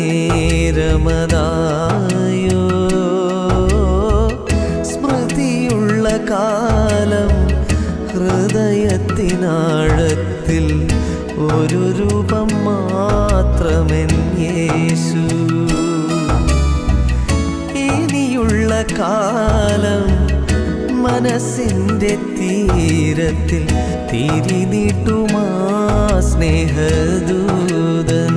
Speaker 7: നേരമതായോ സ്മൃതിയുള്ള കാലം ഹൃദയത്തിനാഴത്തിൽ ഒരു രൂപം മാത്രമെൻ യേശു ഇനിയുള്ള കാലം മനസ്സിൻ്റെ തീരത്തിൽ തിരി നീട്ടുമാ സ്നേഹദൂതൻ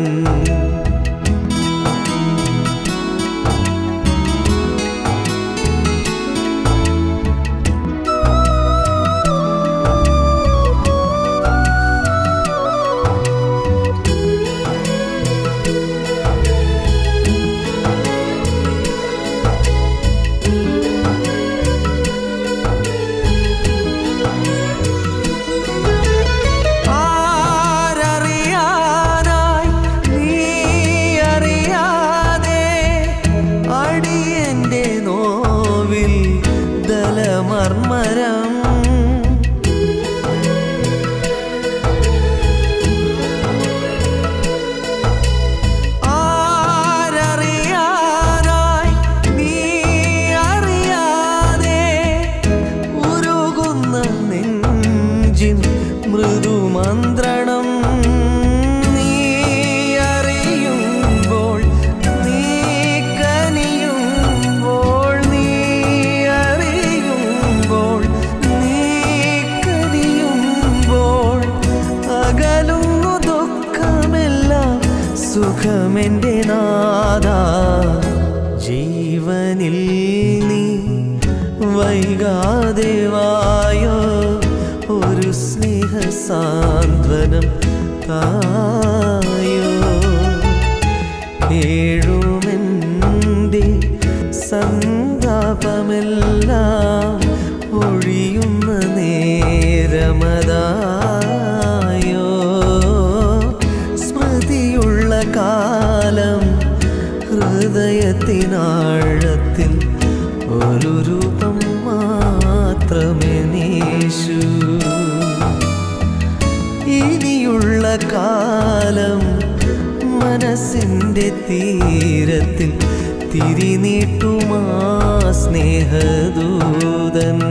Speaker 7: ആരറിയാനായി നീ അറിയാതെ അടിയന്റെ നോവിൽ ദലമർമരം ആരറിയാനായി നീ അറിയാതെ ഉരുകുന്ന നെഞ്ചിൻ മൃദുമന്ത്രണം നീ അറിയുമ്പോൾ നീ കനിയുമ്പോൾ നീ അറിയുമ്പോൾ നീ കനിയുമ്പോൾ അകലുന്നു ദുഃഖമെല്ലാം സുഖമെൻ്റെ നാദ ജീവനിൽ നീ വൈകാതെ വായോ ഒരു സ്നേഹസാന്ത്വനം തായോ ഏഴുമെൻ്റെ സന്താപമെല്ലാം ഒഴിയുന്ന നേരമതായോ സ്മൃതിയുള്ള കാലം ഹൃദയത്തിനാഴത്തിൽ ഒരു രൂപം മാത്രമേ നീശു ഇനിയുള്ള കാലം മനസ്സിൻ്റെ തീരത്തിൽ തിരിനീട്ടുമാ സ്നേഹദൂതൻ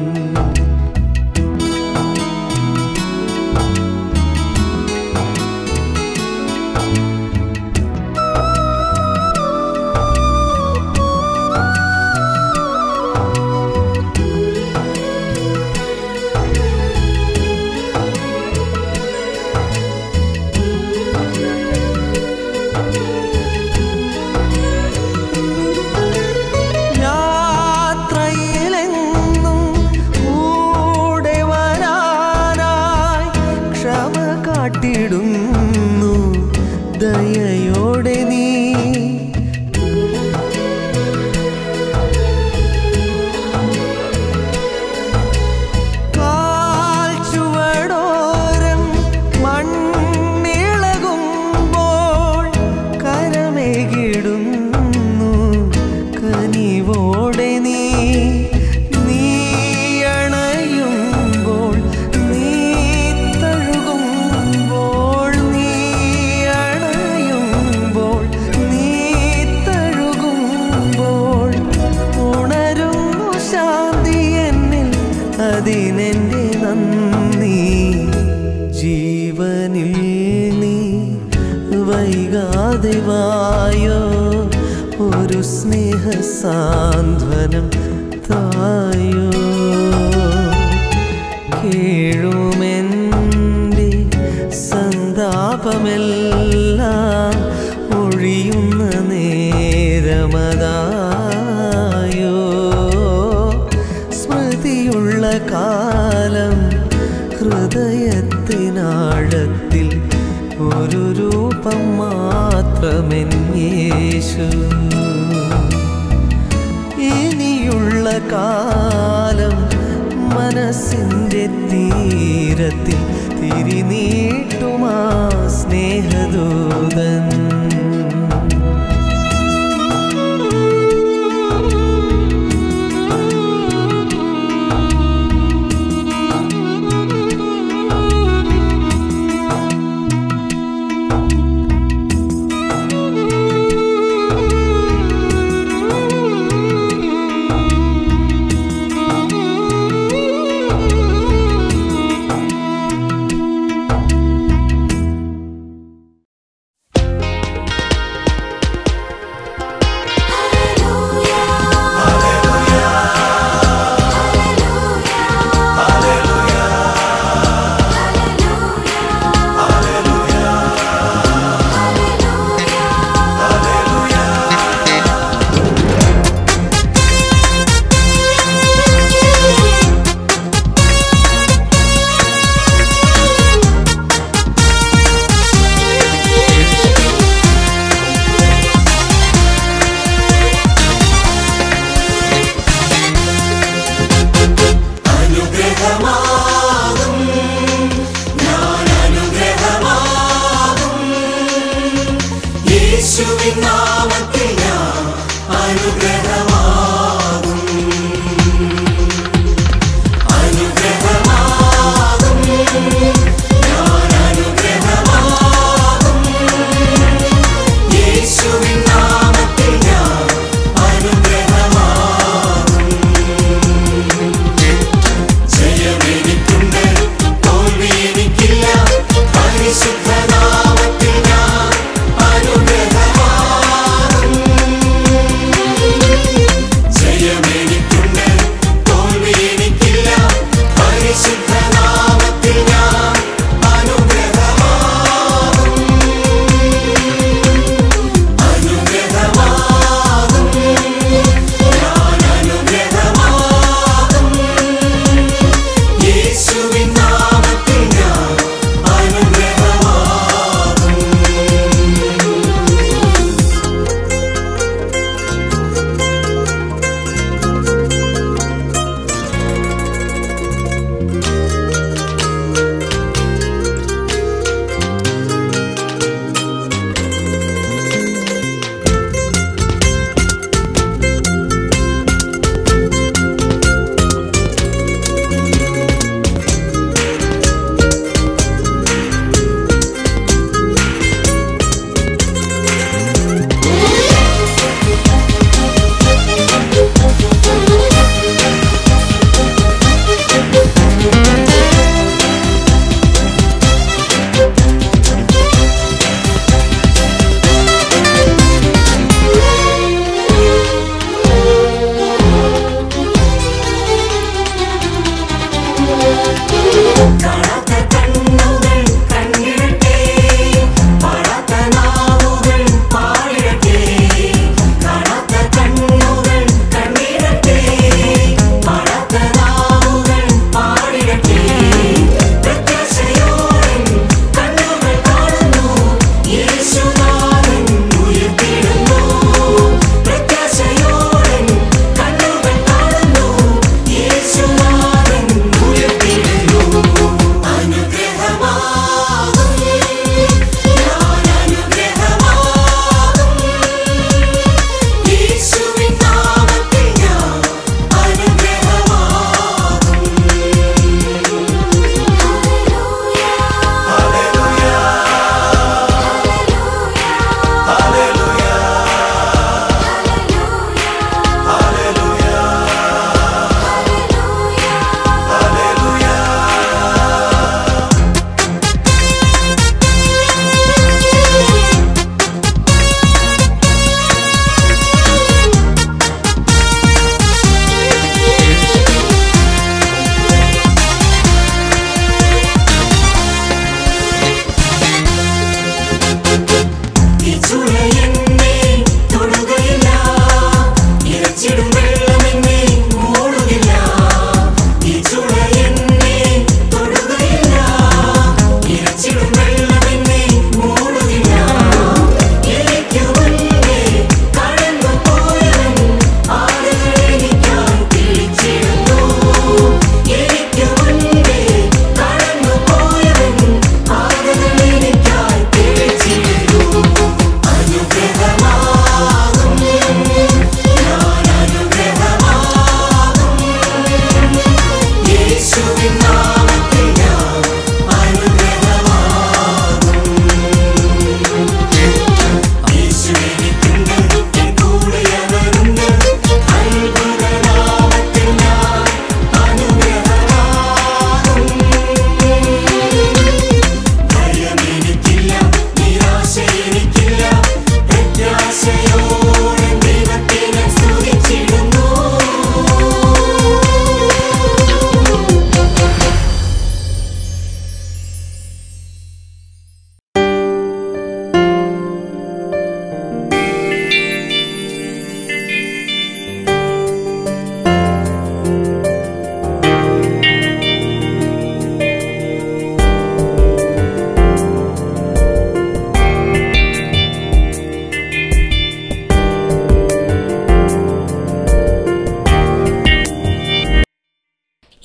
Speaker 7: യാത്രയിലെങ്ങും കൂടെ വരാനായി ക്ഷമ കാട്ടിടുന്നു ദയയോടെ നീ കാൽ ചുവടോരം മണ്ണിളകുമ്പോൾ കരമേകിടുന്നു കനിവോടെ നീ നീ അണയുമ്പോൾ നീ തഴുകുമ്പോൾ നീ അണയുമ്പോൾ നീ തഴുകുമ്പോൾ ഉണരുന്നു ശാന്തി എന്നിൽ അതിനെന്റെ നന്ദി ജീവനിൽ നീ വൈകാതെ വായോ ഒരു സ്നേഹ സാന്ത്വനം തായോ കേഴുമെൻ്റെ സന്താപമെല്ലാം ഒഴിയുന്ന നേരമതായോ സ്മൃതിയുള്ള കാലം ഹൃദയത്തിനാഴത്തിൽ ഒരു രൂപം മാത്രമെൻ യേശു ഇനിയുള്ള കാലം മനസ്സിൻ്റെ തീരത്തിൽ തിരിനീട്ടുമാ സ്നേഹദൂതൻ
Speaker 2: ും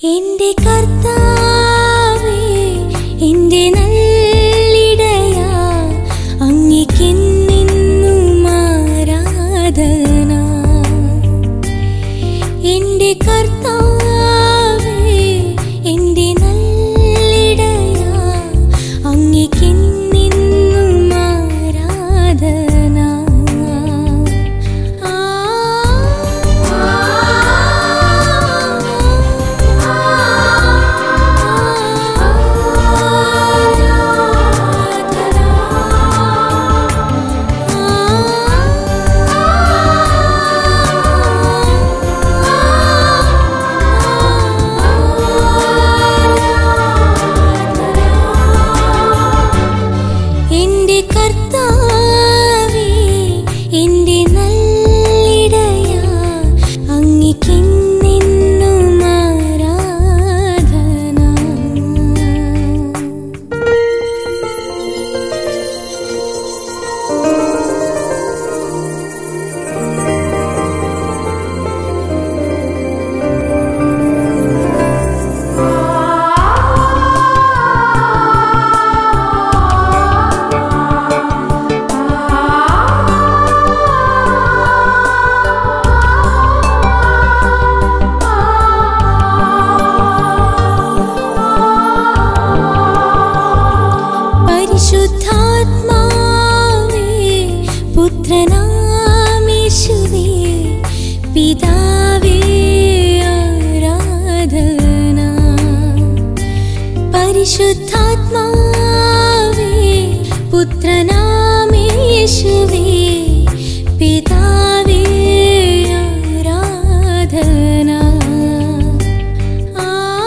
Speaker 2: എന്റെ കർത്താവേ എന്റെ നല്ലിടയാ അങ്ങേക്കെന്നെന്നും ആരാധന എന്റെ കർത്താവേ എന്റെ നല്ലിടയാ അങ്ങേക്കെന്നെന്നും ആരാധന ആ എന്റെ കർത്താവേ എന്റെ നല്ലിടയാ അങ്ങേക്കെന്നെന്നും ആരാധന പരിശുദ്ധാത്മാവേ പുത്രനാമേശുവേ പിതാവേ ആരാധന പരിശുദ്ധാത്മാവേ പുത്രനാമേശുവേ പിതാവേ ആരാധന ആ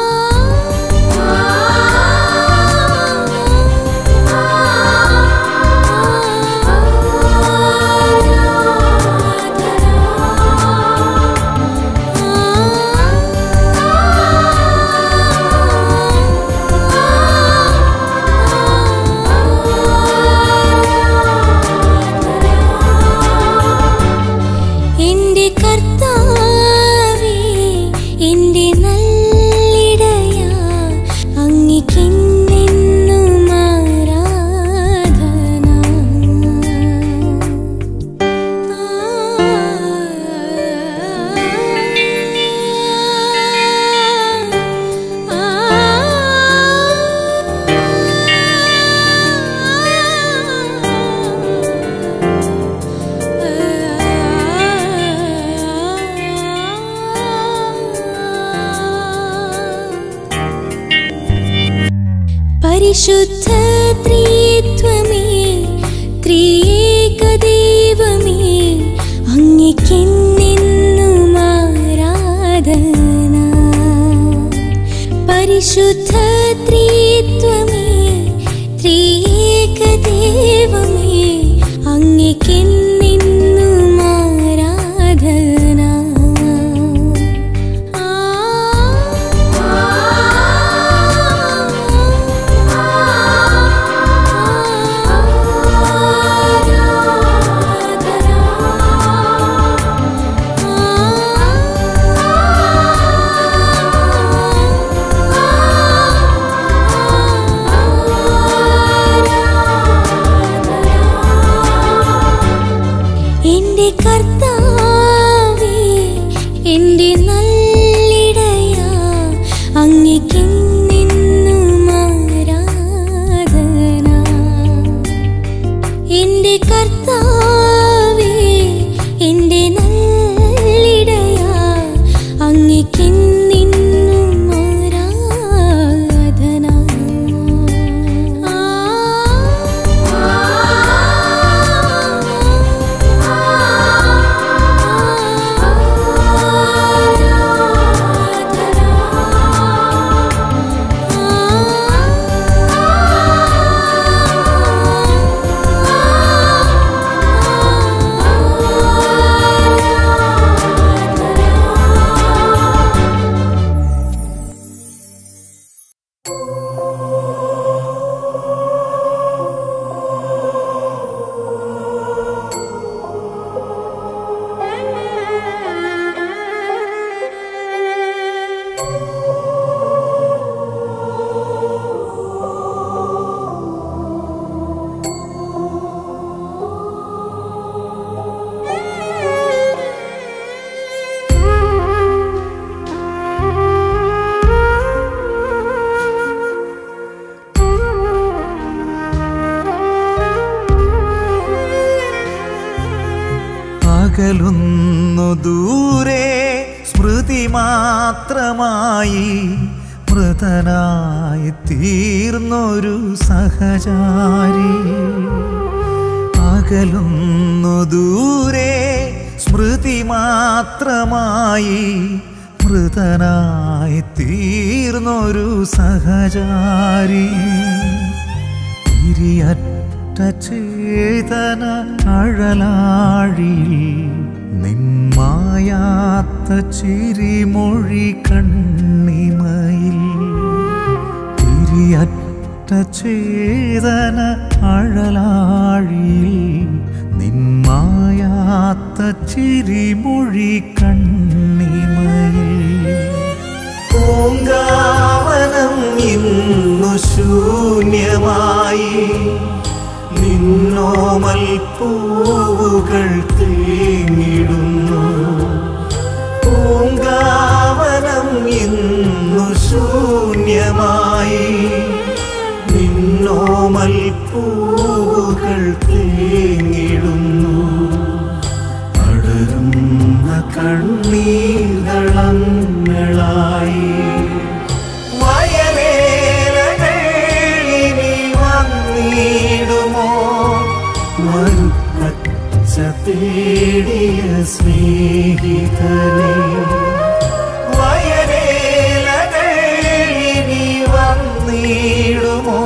Speaker 2: എന്റെ കർത്താവേ എന്റെ നല്ലിടയാ അങ്ങേക്കെന്നെന്നും ആരാധന പരിശുദ്ധ ത്രിത്വമേ ത്രിയേകദൈവമേ അങ്ങേക്കെന്നെന്നും ആരാധന പരിശുദ്ധ ത്രിത്വമേ ത്രിയേകദൈവമേ അങ്ങേക്കെന്നെന്നും ആരാധന ആ ആ
Speaker 8: അകലുന്നു ദൂരെ സ്മൃതി മാത്രമായി മൃതനായി തീർന്നൊരു സഹചാരി അകലുന്നു ദൂരെ സ്മൃതി മാത്രമായി മൃതനായി തീർന്നൊരു സഹചാരി തിരിയറ്റ ചേതന അഴലാഴിയിൽ നിന്മായാത്ത ചിരിമൊഴി കണ്ണിമയിൽ തിരിയറ്റ ചേതന അഴലാഴിയിൽ നിന്മായാത്ത ചിരിമൊഴി കണ്ണിമയിൽ പൂങ്കാവനം ഇന്നു ശൂന്യമായി നിന്നോമൽ പൂവുകൾ തേങ്ങിടുന്നു പൂങ്കാവനം ഇന്നു ശൂന്യമായി നിന്നോമൽ പൂവുകൾ തേങ്ങിടുന്നു അടരുന്ന കണ്ണീർദളങ്ങളായി വയലേലകൾ ഇനി വന്നിടുമോ മറുപച്ച തേടിയ സ്നേഹിതനെ വയലേലകൾ ഇനി വന്നിടുമോ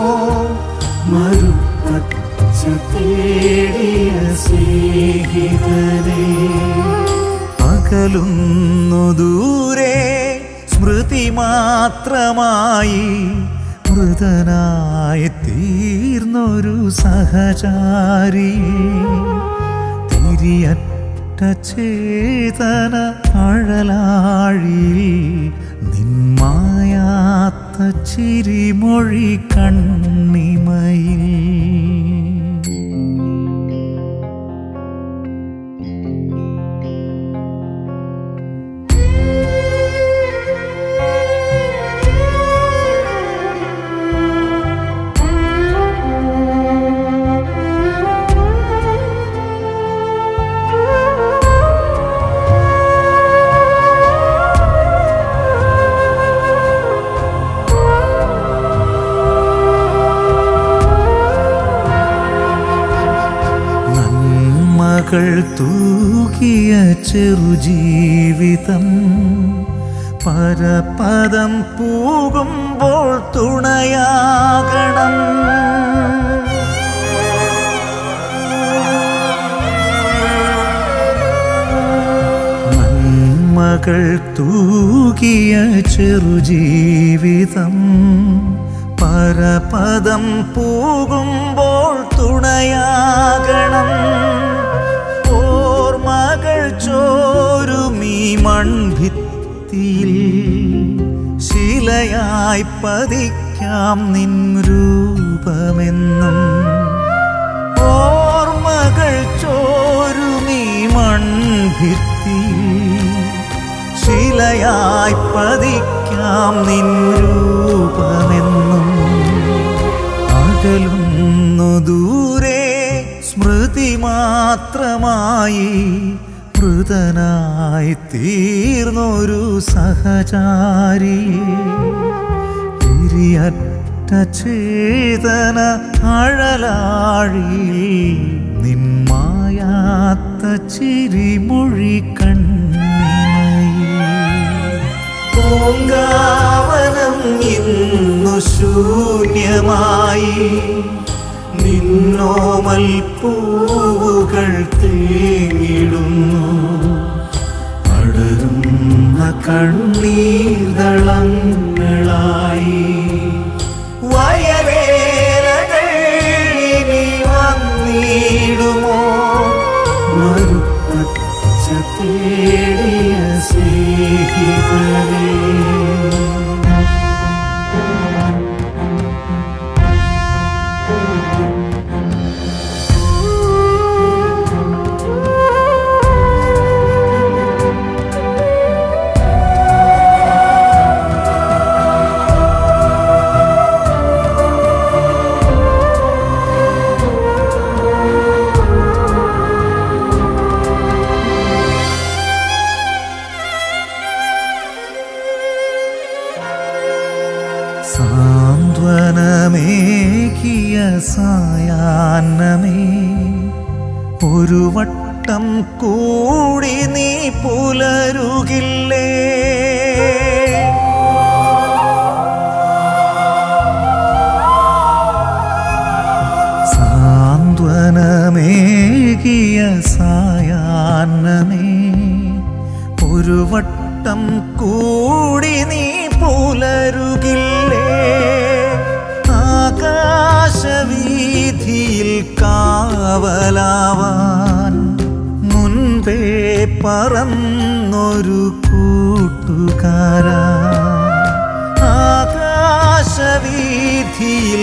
Speaker 8: മറുപച്ച തേടിയ സ്നേഹിതനെ അകലുന്നു ദൂരെ സ്മൃതി മാത്രമായി മൃതനായി തീർന്നൊരു സഹചാരി തിരിയറ്റ ചേതന അഴലാഴിയിൽ നിന്മായാത്ത ചിരിമൊഴി കണ്ണിമയിൽ നന്മകൾ തൂകിയ ചെറുജീവിതം പരപദം പൂകുമ്പോൾ തുണയാകണം നന്മകൾ തൂകിയ ചെറുജീവിതം പരപദം പൂകുമ്പോൾ തുണയാകണം ഓർമ്മകൾ ചോരുമീ മൺഭിത്തിയിൽ ശിലയായി പതിക്കാം നിൻ രൂപമെന്നും ഓർമ്മകൾ ചോരുമീ മൺഭിത്തിയിൽ ശിലയായി പതിക്കാം നിൻ രൂപമെന്നും അകലുന്നു ദൂരെ സ്മൃതി മാത്രമായി മൃതനായി തീർന്നൊരു സഹചാരി തിരിയറ്റ ചേതന അഴലാഴിയിൽ നിന്മായാത്ത ചിരിമൊഴി കണ്ണിമയിൽ പൂങ്കാവനം ഇന്നു ശൂന്യമായി നിന്നോമൽ പൂവുകൾ തേങ്ങിടുന്നു അടരുന്ന കണ്ണീർദളങ്ങളായി വയലേലകൾ ഇനി വന്നിടുമോ മറുപച്ച തേടിയ സ്നേഹിതരേ
Speaker 2: ആ
Speaker 8: സാന്ത്വനമേകിയ സായാന്നമേ ഒരു വട്ടം കൂടി നീ പുലരുകില്ലേ സാന്ത്വനമേകിയ സായാന്നമേ ഒരു വട്ടം കൂടി നീ പുലരുകില്ലേ ആകാശവീഥിയിൽ കാവലാവാൻ മുൻപേ പറന്നൊരു കൂട്ടുകാരാ ആകാശവീഥിയിൽ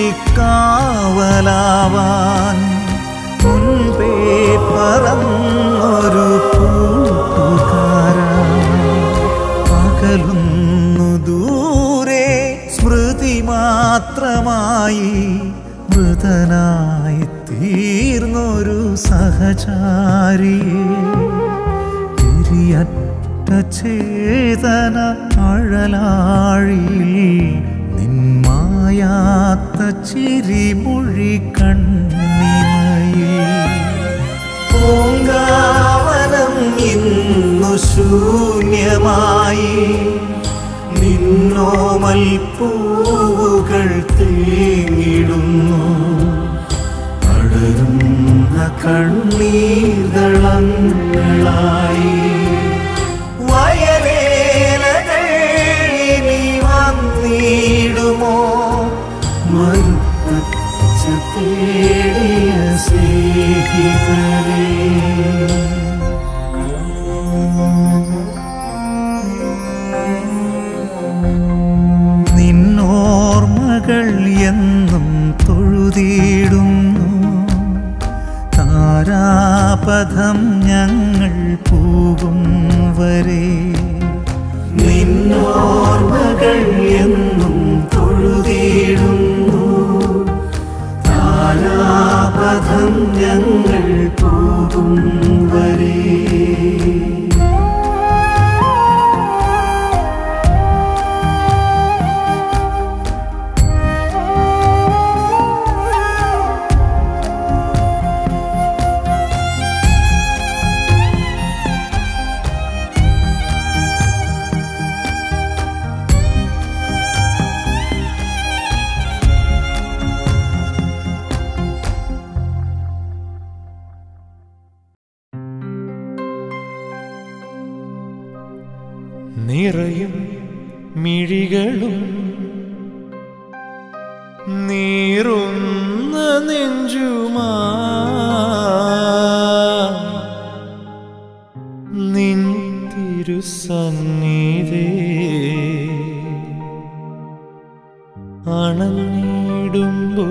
Speaker 8: കാവലാവാൻ മുൻപേ പറന്നൊരു കൂട്ടുകാരാ പകലുന്നു ദൂരെ സ്മൃതി മാത്രമായി മൃതനായി തീർന്നൊരു സഹചാരിയെ തിരിയറ്റ ചേതന അഴലാഴിയിൽ നിന്മായാത്ത ചിരിമൊഴി കണ്ണിമയിൽ പൂങ്കാവനം ഇന്നു ശൂന്യമായി നിന്നോമൽ പൂവുകൾ തേങ്ങിടുന്നു പടരുന്ന കണ്ണീർദളങ്ങളായി വയലേലകൾ ഇനി വന്നിടുമോ മറുപച്ച തേടിയ സ്നേഹിതരേ നിന്നോർമ്മകൾ എന്നും തൊഴുതിടുന്നു താരാപഥം ഞങ്ങൾ പോകും വരെ നിന്നോർമ്മകൾ എന്നും തൊഴുതിടുന്നു താരാപഥം ഞങ്ങൾ പോകും വരെ
Speaker 9: നിറയും മിഴികളും നീറുന്ന നെഞ്ചുമാ നിൻ തിരുസന്നിധേ അണഞ്ഞിടുമ്പോ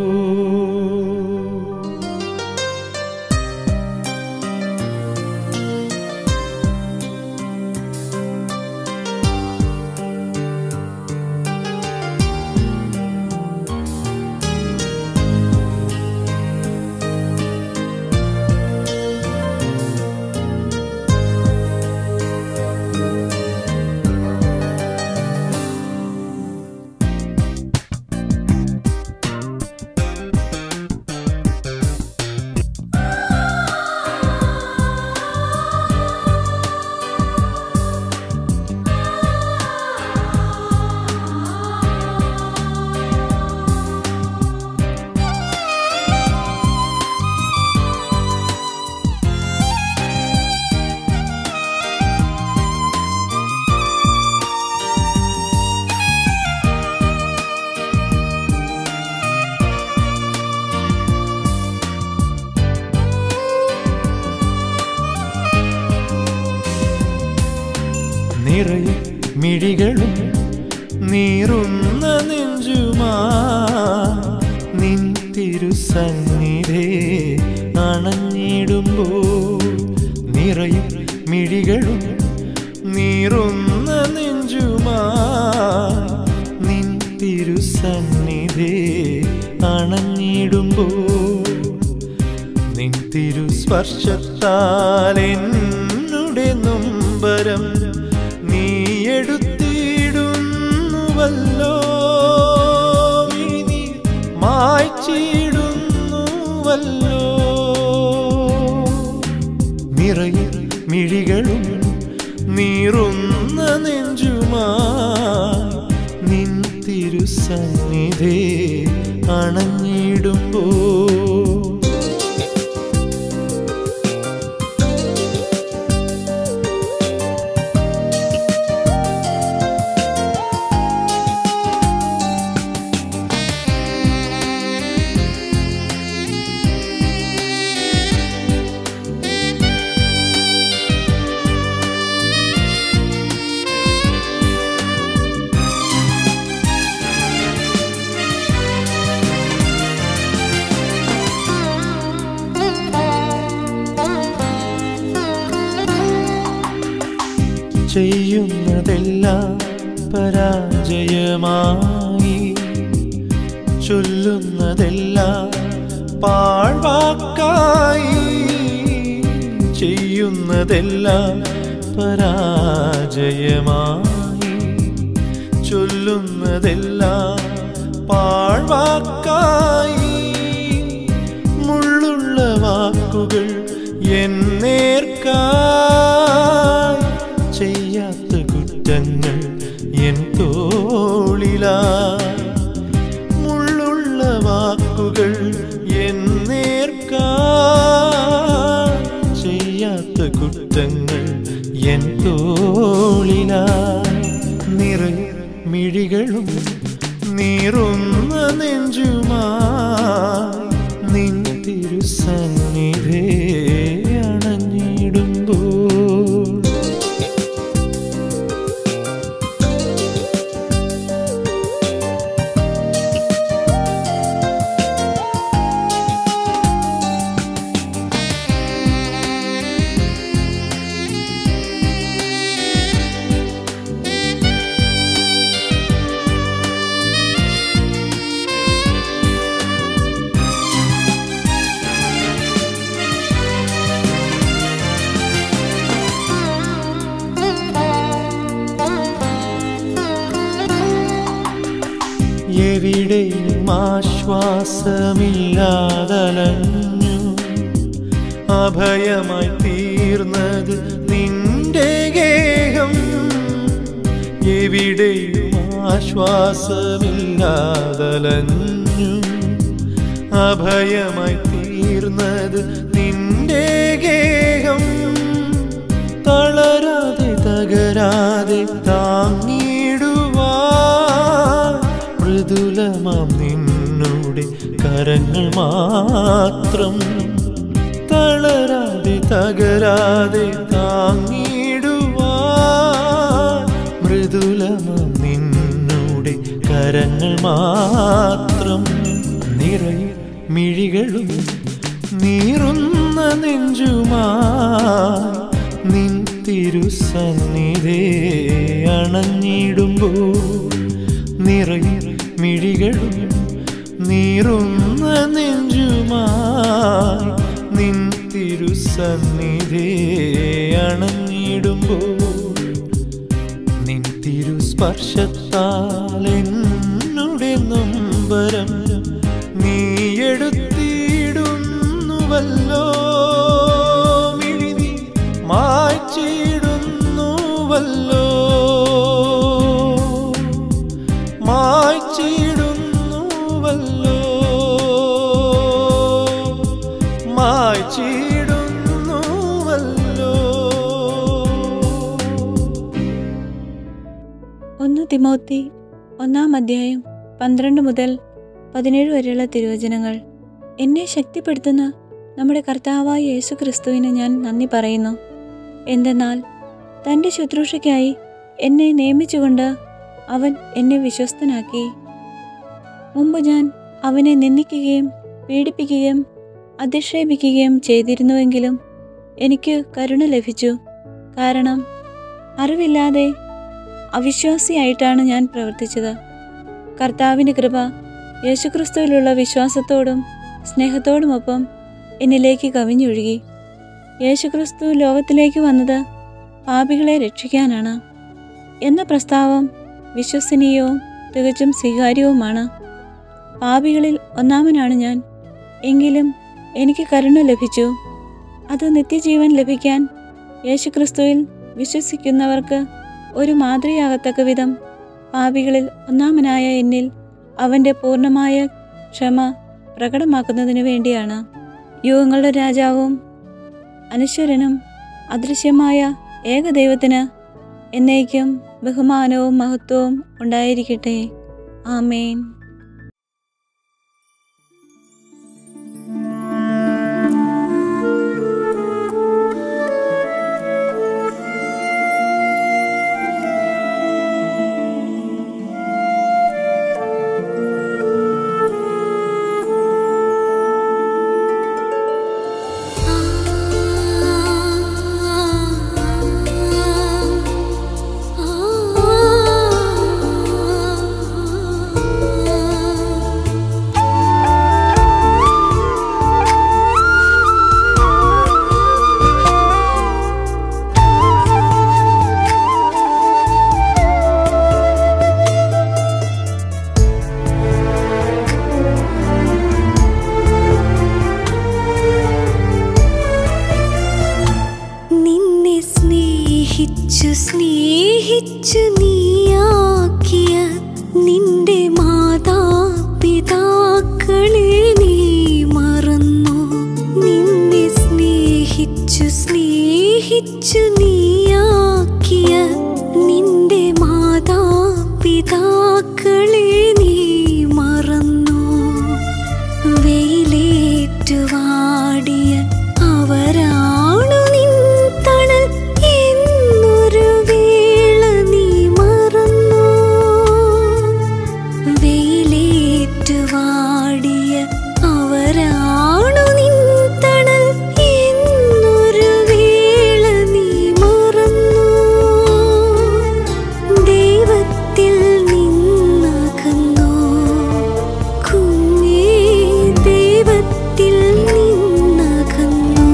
Speaker 9: നിറയെ മിഴികളും നീറുന്ന നെഞ്ചുമാ നിൻ തിരുസന്നിധേ അണഞ്ഞിടുമ്പോ നിറയെ മിഴികളും നീറുന്ന നെഞ്ചുമാ നിൻ തിരുസന്നിധേ അണഞ്ഞിടുമ്പോ നിൻ തിരുസ്പർശത്താൽ എന്നുടെ നൊമ്പരം നീ എടുത്തിടുന്നുവല്ലോ മായ്ച്ചിടുന്നുവല്ലോ നിറയെ മിഴികളും നീറുന്ന നെഞ്ചുമാ നിൻ തിരുസന്നിധേ അണഞ്ഞിടുമ്പോ ചെയ്യുന്നതെല്ലാം പരാജയമായി ചൊല്ലുന്നതെല്ലാം പാഴ്വാക്കായി ചെയ്യുന്നതെല്ലാം പരാജയമായി ചൊല്ലുന്നതെല്ലാം പാഴ്വാക്കായി മുള്ളുള്ള വാക്കുകൾ എന്നേർക്കായി ചെയ്യാത്ത കുറ്റങ്ങൾ എൻ തോളിലായി മുള്ളുള്ള വാക്കുകൾ എന്നേർക്കായി ചെയ്യാത്ത കുറ്റങ്ങൾ എൻ തോളിലായി നിറയെ മിഴികളും നീറുന്ന നെഞ്ചുമായി നിൻ തിരുസന്നിധേ അണഞ്ഞിടുമ്പോൾ എവിടെയും ആശ്വാസമില്ലാതലഞ്ഞു അഭയമായി തീർന്നത് നിന്റെ ഗേഹം എവിടെയും ആശ്വാസമില്ലാതലഞ്ഞു അഭയമായി തീർന്നത് നിന്റെ ഗേഹം തളരാതെ തകരാതെ താങ്ങിടുവാൻ മൃദുലമാം നിന്നുടെ കരങ്ങൾ മാത്രം തളരാതെ തകരാതെ താങ്ങിടുവാൻ മൃദുലമാം നിന്നുടെ കരങ്ങൾ മാത്രം നിറയെ മിഴികളും നീറുന്ന നെഞ്ചുമായി നിൻ തിരുസന്നിധേ അണഞ്ഞിടുമ്പോൾ നിറയെ മിഴികളും നീറുന്ന നെഞ്ചുമായി നിൻ തിരുസന്നിധേ അണഞ്ഞിടുമ്പോൾ നിൻ തിരുസ്പർശത്താൽ എന്നുടെ നൊമ്പരം നീ എടുത്തിടുന്നുവല്ലോ മിഴിനി മായ്ച്ചിടുന്നുവല്ലോ മായ്ച്ചിടുന്നുവല്ലോ മായ്ച്ചിടുന്നുവല്ലോ
Speaker 1: ഒന്ന് തിമോത്തി ഒന്നാം അധ്യായം പന്ത്രണ്ട് മുതൽ പതിനേഴ് വരെയുള്ള തിരുവചനങ്ങൾ എന്നെ ശക്തിപ്പെടുത്തുന്ന നമ്മുടെ കർത്താവായ യേശു ക്രിസ്തുവിന് ഞാൻ നന്ദി പറയുന്നു എന്തെന്നാൽ തൻ്റെ ശുശ്രൂഷയ്ക്കായി എന്നെ നിയമിച്ചുകൊണ്ട് അവൻ എന്നെ വിശ്വസ്തനാക്കി മുമ്പ് ഞാൻ അവനെ നിന്ദിക്കുകയും പീഡിപ്പിക്കുകയും അധിക്ഷേപിക്കുകയും ചെയ്തിരുന്നുവെങ്കിലും എനിക്ക് കരുണ ലഭിച്ചു കാരണം അറിവില്ലാതെ അവിശ്വാസിയായിട്ടാണ് ഞാൻ പ്രവർത്തിച്ചത് കർത്താവിൻ്റെ കൃപ യേശുക്രിസ്തുവിലുള്ള വിശ്വാസത്തോടും സ്നേഹത്തോടുമൊപ്പം എന്നിലേക്ക് കവിഞ്ഞൊഴുകി യേശുക്രിസ്തു ലോകത്തിലേക്ക് വന്നത് പാപികളെ രക്ഷിക്കാനാണ് എന്ന പ്രസ്താവം വിശ്വസനീയവും തികച്ചും സ്വീകാര്യവുമാണ് പാപികളിൽ ഒന്നാമനാണ് ഞാൻ എങ്കിലും എനിക്ക് കരുണ ലഭിച്ചു അത് നിത്യജീവൻ ലഭിക്കാൻ യേശുക്രിസ്തുവിൽ വിശ്വസിക്കുന്നവർക്ക് ഒരു മാതൃയാകത്തക്ക വിധം പാപികളിൽ ഒന്നാമനായ എന്നിൽ അവൻ്റെ പൂർണ്ണമായ ക്ഷമ പ്രകടമാക്കുന്നതിനു വേണ്ടിയാണ് യുഗങ്ങളുടെ രാജാവും അനശ്വരനും അദൃശ്യമായ ഏകദൈവത്തിന് എന്നേക്കും ബഹുമാനവും മഹത്വവും ഉണ്ടായിരിക്കട്ടെ ആമേൻ
Speaker 2: നിന്നെ സ്നേഹിച്ചു സ്നേഹിച്ചു നീയാക്കിയ നിന്റെ മാതാപിതാക്കളെ നീ മറന്നു നിന്നെ സ്നേഹിച്ചു സ്നേഹിച്ചു നീയാക്കിയ നിന്റെ മാതാപിതാക്കളെ നീ മറന്നു വെയിലേറ്റുവാടിയ അവരാണു നിൻ തണൽ എന്നൊരു വേള നീ മറന്നു വെയിലേറ്റുവാടിയ അവരാണു നിൻ തണൽ എന്നൊരു വേള നീ മറന്നു ദൈവത്തിൽ നിന്നകന്നു കുഞ്ഞേ ദൈവത്തിൽ നിന്നകന്നു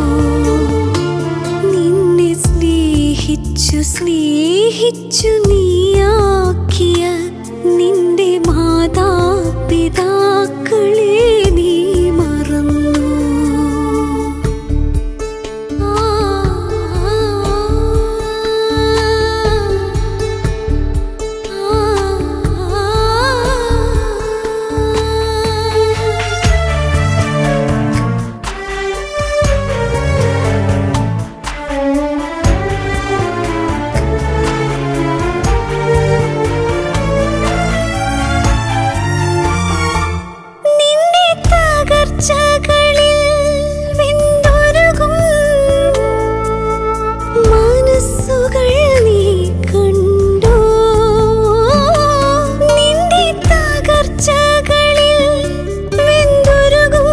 Speaker 2: നിന്നെ സ്നേഹിച്ചു സ്നേഹിച്ചു നീയാക്കിയ നിന്റെ മാതാപിതാക്കളെ നീ മറന്നു ആ നിന്റെ തകർച്ചകളിൽ വെന്തുരുകും മനസ്സുകൾ നീ കണ്ടോ നിന്റെ തകർച്ചകളിൽ വെന്തുരുകും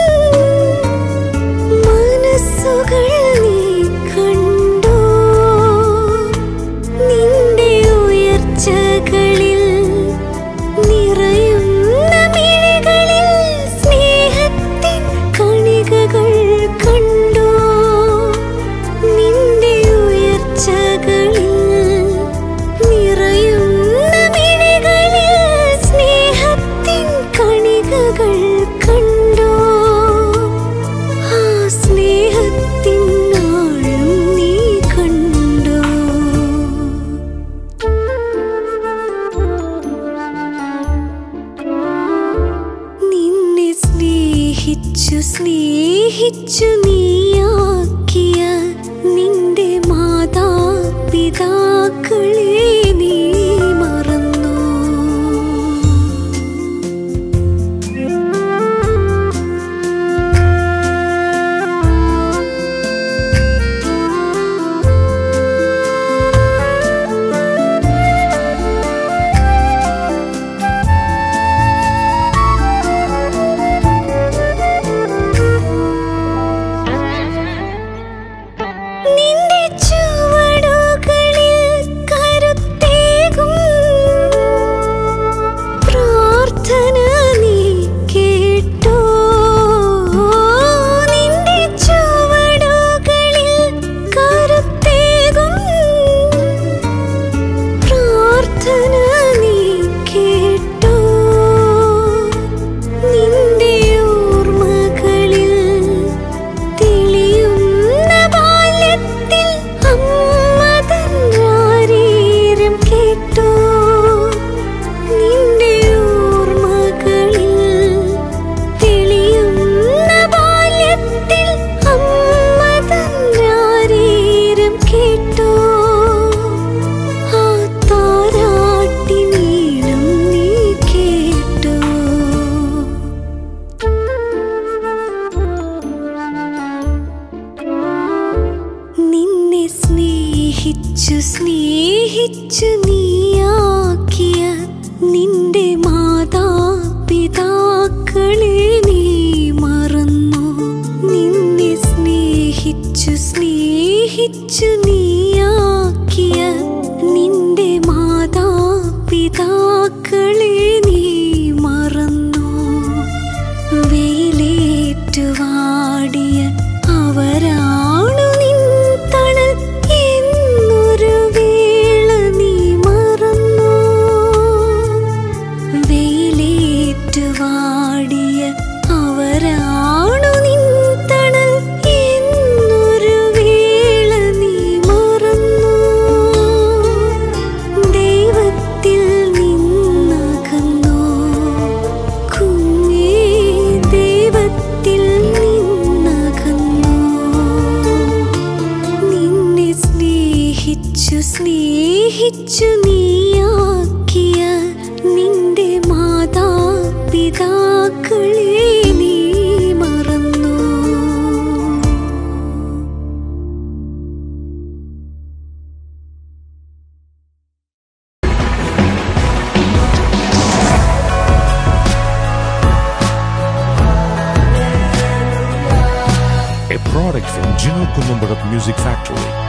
Speaker 2: മനസ്സുകൾ നീ കണ്ടോ നിന്റെ ഉയർച്ചകളിൽ നിറയുന്ന മിഴികളിൽ സ്നേഹത്തിൻ കണികകൾ കണ്ടോ നിന്റെ ഉയർച്ചകളിൽ നിറയുന്ന മിഴികളിൽ സ്നേഹത്തിൻ കണികകൾ കണ്ടോ ആ സ്നേഹത്തിൻ ആഴം നീ കണ്ടോ നിന്നെ സ്നേഹിച്ചു സ്നേഹിച്ചു നീയാക്കിയ നിന്റെ മാതാപിതാക്കളെ നീ മറന്നു നിന്റെ ചുവടുകളിൽ സ്നേഹിച്ചു നീയാക്കിയ നിന്റെ മാതാപിതാക്കളെ നീ മറന്നു വെയിലേറ്റുവാടിയ അവരാണു നിൻ തണൽ എന്നൊരു വേള നീ മറന്നു വെയിലേറ്റുവാടിയ അവരാണു നിൻ തണൽ എന്നൊരു വേള നീ മറന്നു ദൈവത്തിൽ നിന്നകന്നു കുഞ്ഞേ ദൈവത്തിൽ നിന്നകന്നു നിന്നെ സ്നേഹിച്ചു സ്നേഹിച്ചു നീയാക്കിയ നിന്റെ മാതാപിതാക്കളെ നീ മറന്നു
Speaker 10: a product from Gino Columbarat Music Factory.